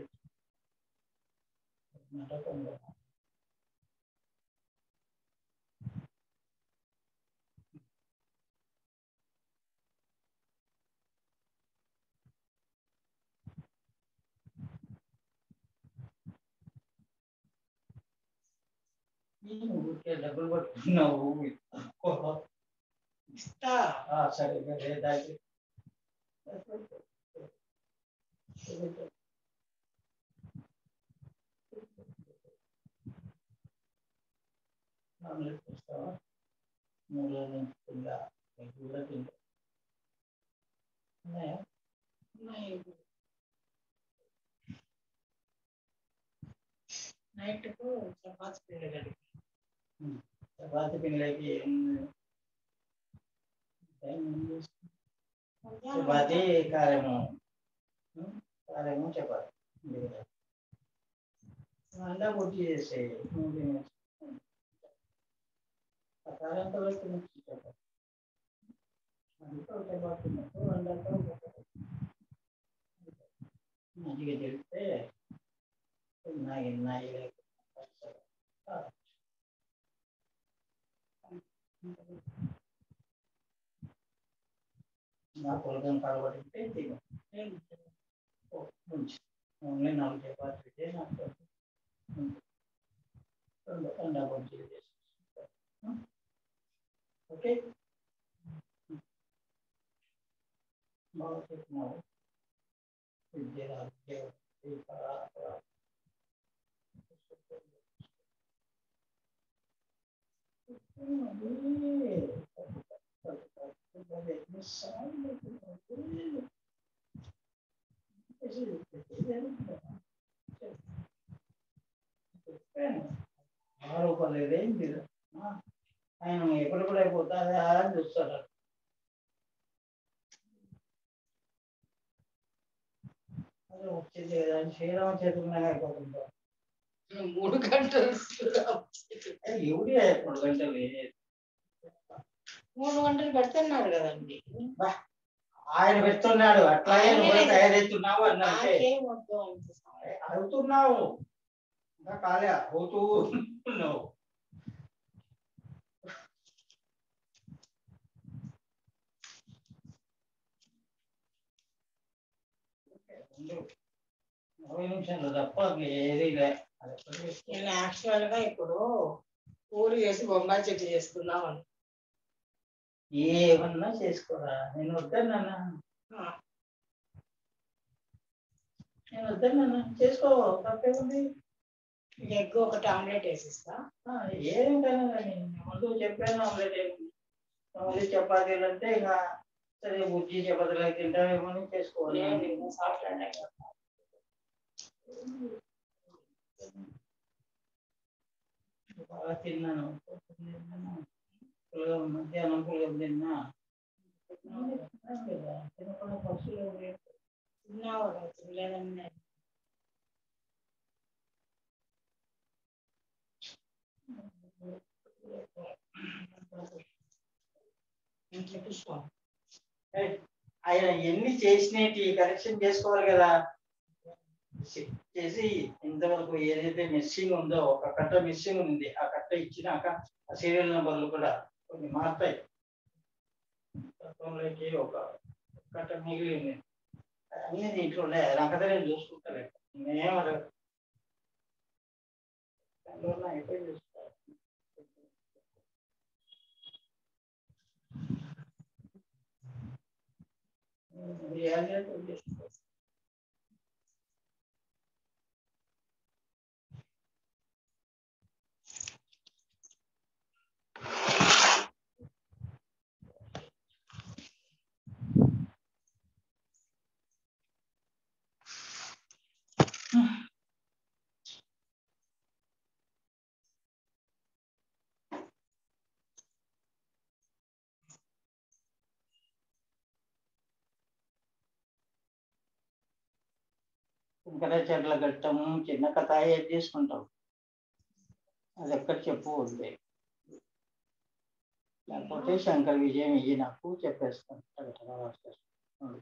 ఊరికే డబ్బులు పట్టుకున్నావు ఇస్తా ఆ, సరే ఇక దాచి ఆమ్లెట్ ఇస్తావా మూడు రోజుల నుంచి తిందా నీకు కూడా తింటా ఉన్నాయా నైట్ కు చపాతి పిండి కలిపి చపాతి పిండిలోకి ఏం ఏం చేస్తావు? చపాతి కారము అదేమో చెప్పాలి అంతా పూర్తి చేసే సారంతా వరకు నుంచి చెప్పాలి అంతా ఒకటే పడుతున్నట్టు అంతా మంచిగా తెలిస్తే ఉన్నాయి ఉన్నాయి నా పొలం కలబడితే తిను ఉంచు ఓన్లీ నాలుగు చపాతీ అయితే నాకు రెండు అండా మంచిగా చేసి ఓకే బాగా చెప్పినావు విద్య రాజ్య ఆరోపలేదేంటి ఆయన ఎప్పుడెప్పుడు అయిపోతుంది అని చూస్తారు అదే వచ్చేది కదా శ్రీరామ చేతుల్లో అయిపోతుంటాం మూడు గంటలు ఎవరి మూడు గంటలు మూడు గంటలు పెడుతున్నారు కదండి ఆయన పెడుతున్నాడు అట్లాగే నువ్వు కూడా తయారవుతున్నావు అన్నట్టే నాకేం వద్దు అనిపిస్తుంది అవుతున్నావు ఇంకా కాలే అవుతూ ఉన్నావు ఉండు. నలభై నిమిషాలు తప్ప ఏది లే అది ఎప్పుడు చేసుకో. నేను యాక్చువల్ గా ఇప్పుడు పూరి చేసి బొంబాయి చెట్టు చేసుకుందాం అని ఏమన్నా చేసుకోరా నేను వద్దన్నా ఆ. నేను వద్దన్నా చేసుకో తప్పేముంది ఎగ్ ఒకటి ఆమ్లెట్ వేసిస్తా ఆ, ఏమిటైనా కానీ ముందు చెప్పాను ఆమ్లెట్ ఏమి మామూలు చపాతీలు అంటే ఇక సరే బుజ్జి చపాతీలు అయితే తింటామేమో అని చేసుకోవాలి నేను సాఫ్ట్ అండ్ బాగా తిన్నాను పొద్దున్న తిన్నాను పులగం మధ్యాహ్నం పులగం తిన్నా తిన్నాను కదా, తినకుండా పక్షులు తిన్నావు తినలేదని ఇంట్లో చూసుకో ఏయ్, ఆయన ఎన్ని చేసినవి కరెక్షన్ చేసుకోవాలి కదా చే- చేసి ఇంతవరకు ఏదైతే మిస్సింగ్ ఉందో ఒక కట్ట మిస్సింగ్ ఉంది ఆ కట్ట ఇచ్చినాక ఆ సీరియల్ నెంబర్లు కూడా కొన్ని మారుతాయి తత్వంలోకి ఒక కట్ట మిగిలింది అన్ని దీంట్లో ఉన్నాయి నాకదే నేను చూసుకుంటాను నేనేం అడగదు దానివల్ల అయిపోయి చూసుకోవాలి బిర్యానీ అంటే చేసుకోవాలి శంకరాచార్యుల ఘట్టము చిన్న కథ ఏది తీసుకుంటాం అది ఎక్కడ చెప్పు ఉంది లేకపోతే శంకర విజయం ఇయ్యి నాకు చెప్పేస్తాను టగటగా రాసేస్తాను.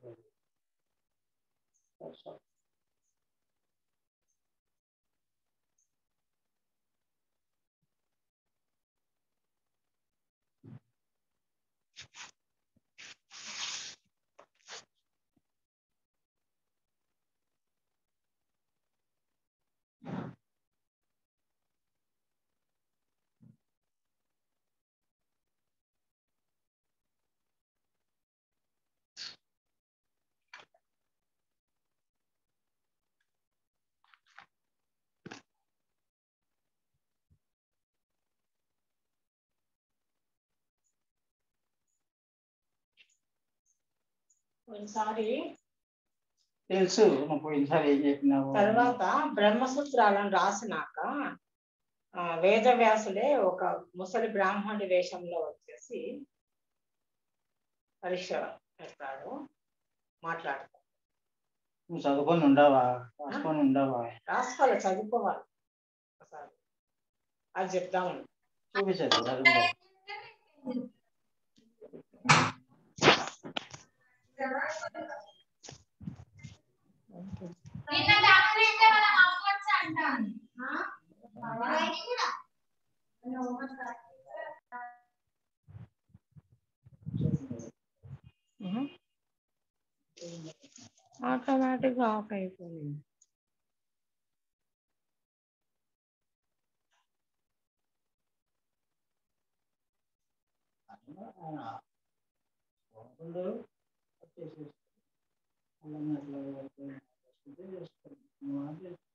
ఒకసారి తెలుసు నువ్వు పోయినసారి ఏం చెప్పినావు తర్వాత బ్రహ్మసూత్రాలను రాసినాక ఆ, వేదవ్యాసుడే ఒక ముసలి బ్రాహ్మణుడి వేషంలో వచ్చేసి పరీక్ష పెడతాడు మాట్లాడతాడు నువ్వు చదువుకొని ఉండవా రాసుకొని ఉండవా రాసుకోవాలి చదువుకోవాలి ఒకసారి అది చెప్దామని చూపించదు చదువుకో నిన్న డాక్టర్ అయితే వాళ్ళ అమ్మొచ్చు అంటాను ఆటోమేటిక్గా ఆఫ్ అయిపోయింది బాగుండు. వచ్చేసేసి. అలా అట్లా చేసుకుంటే చేసుకోండి. నువ్వు ఆపేసి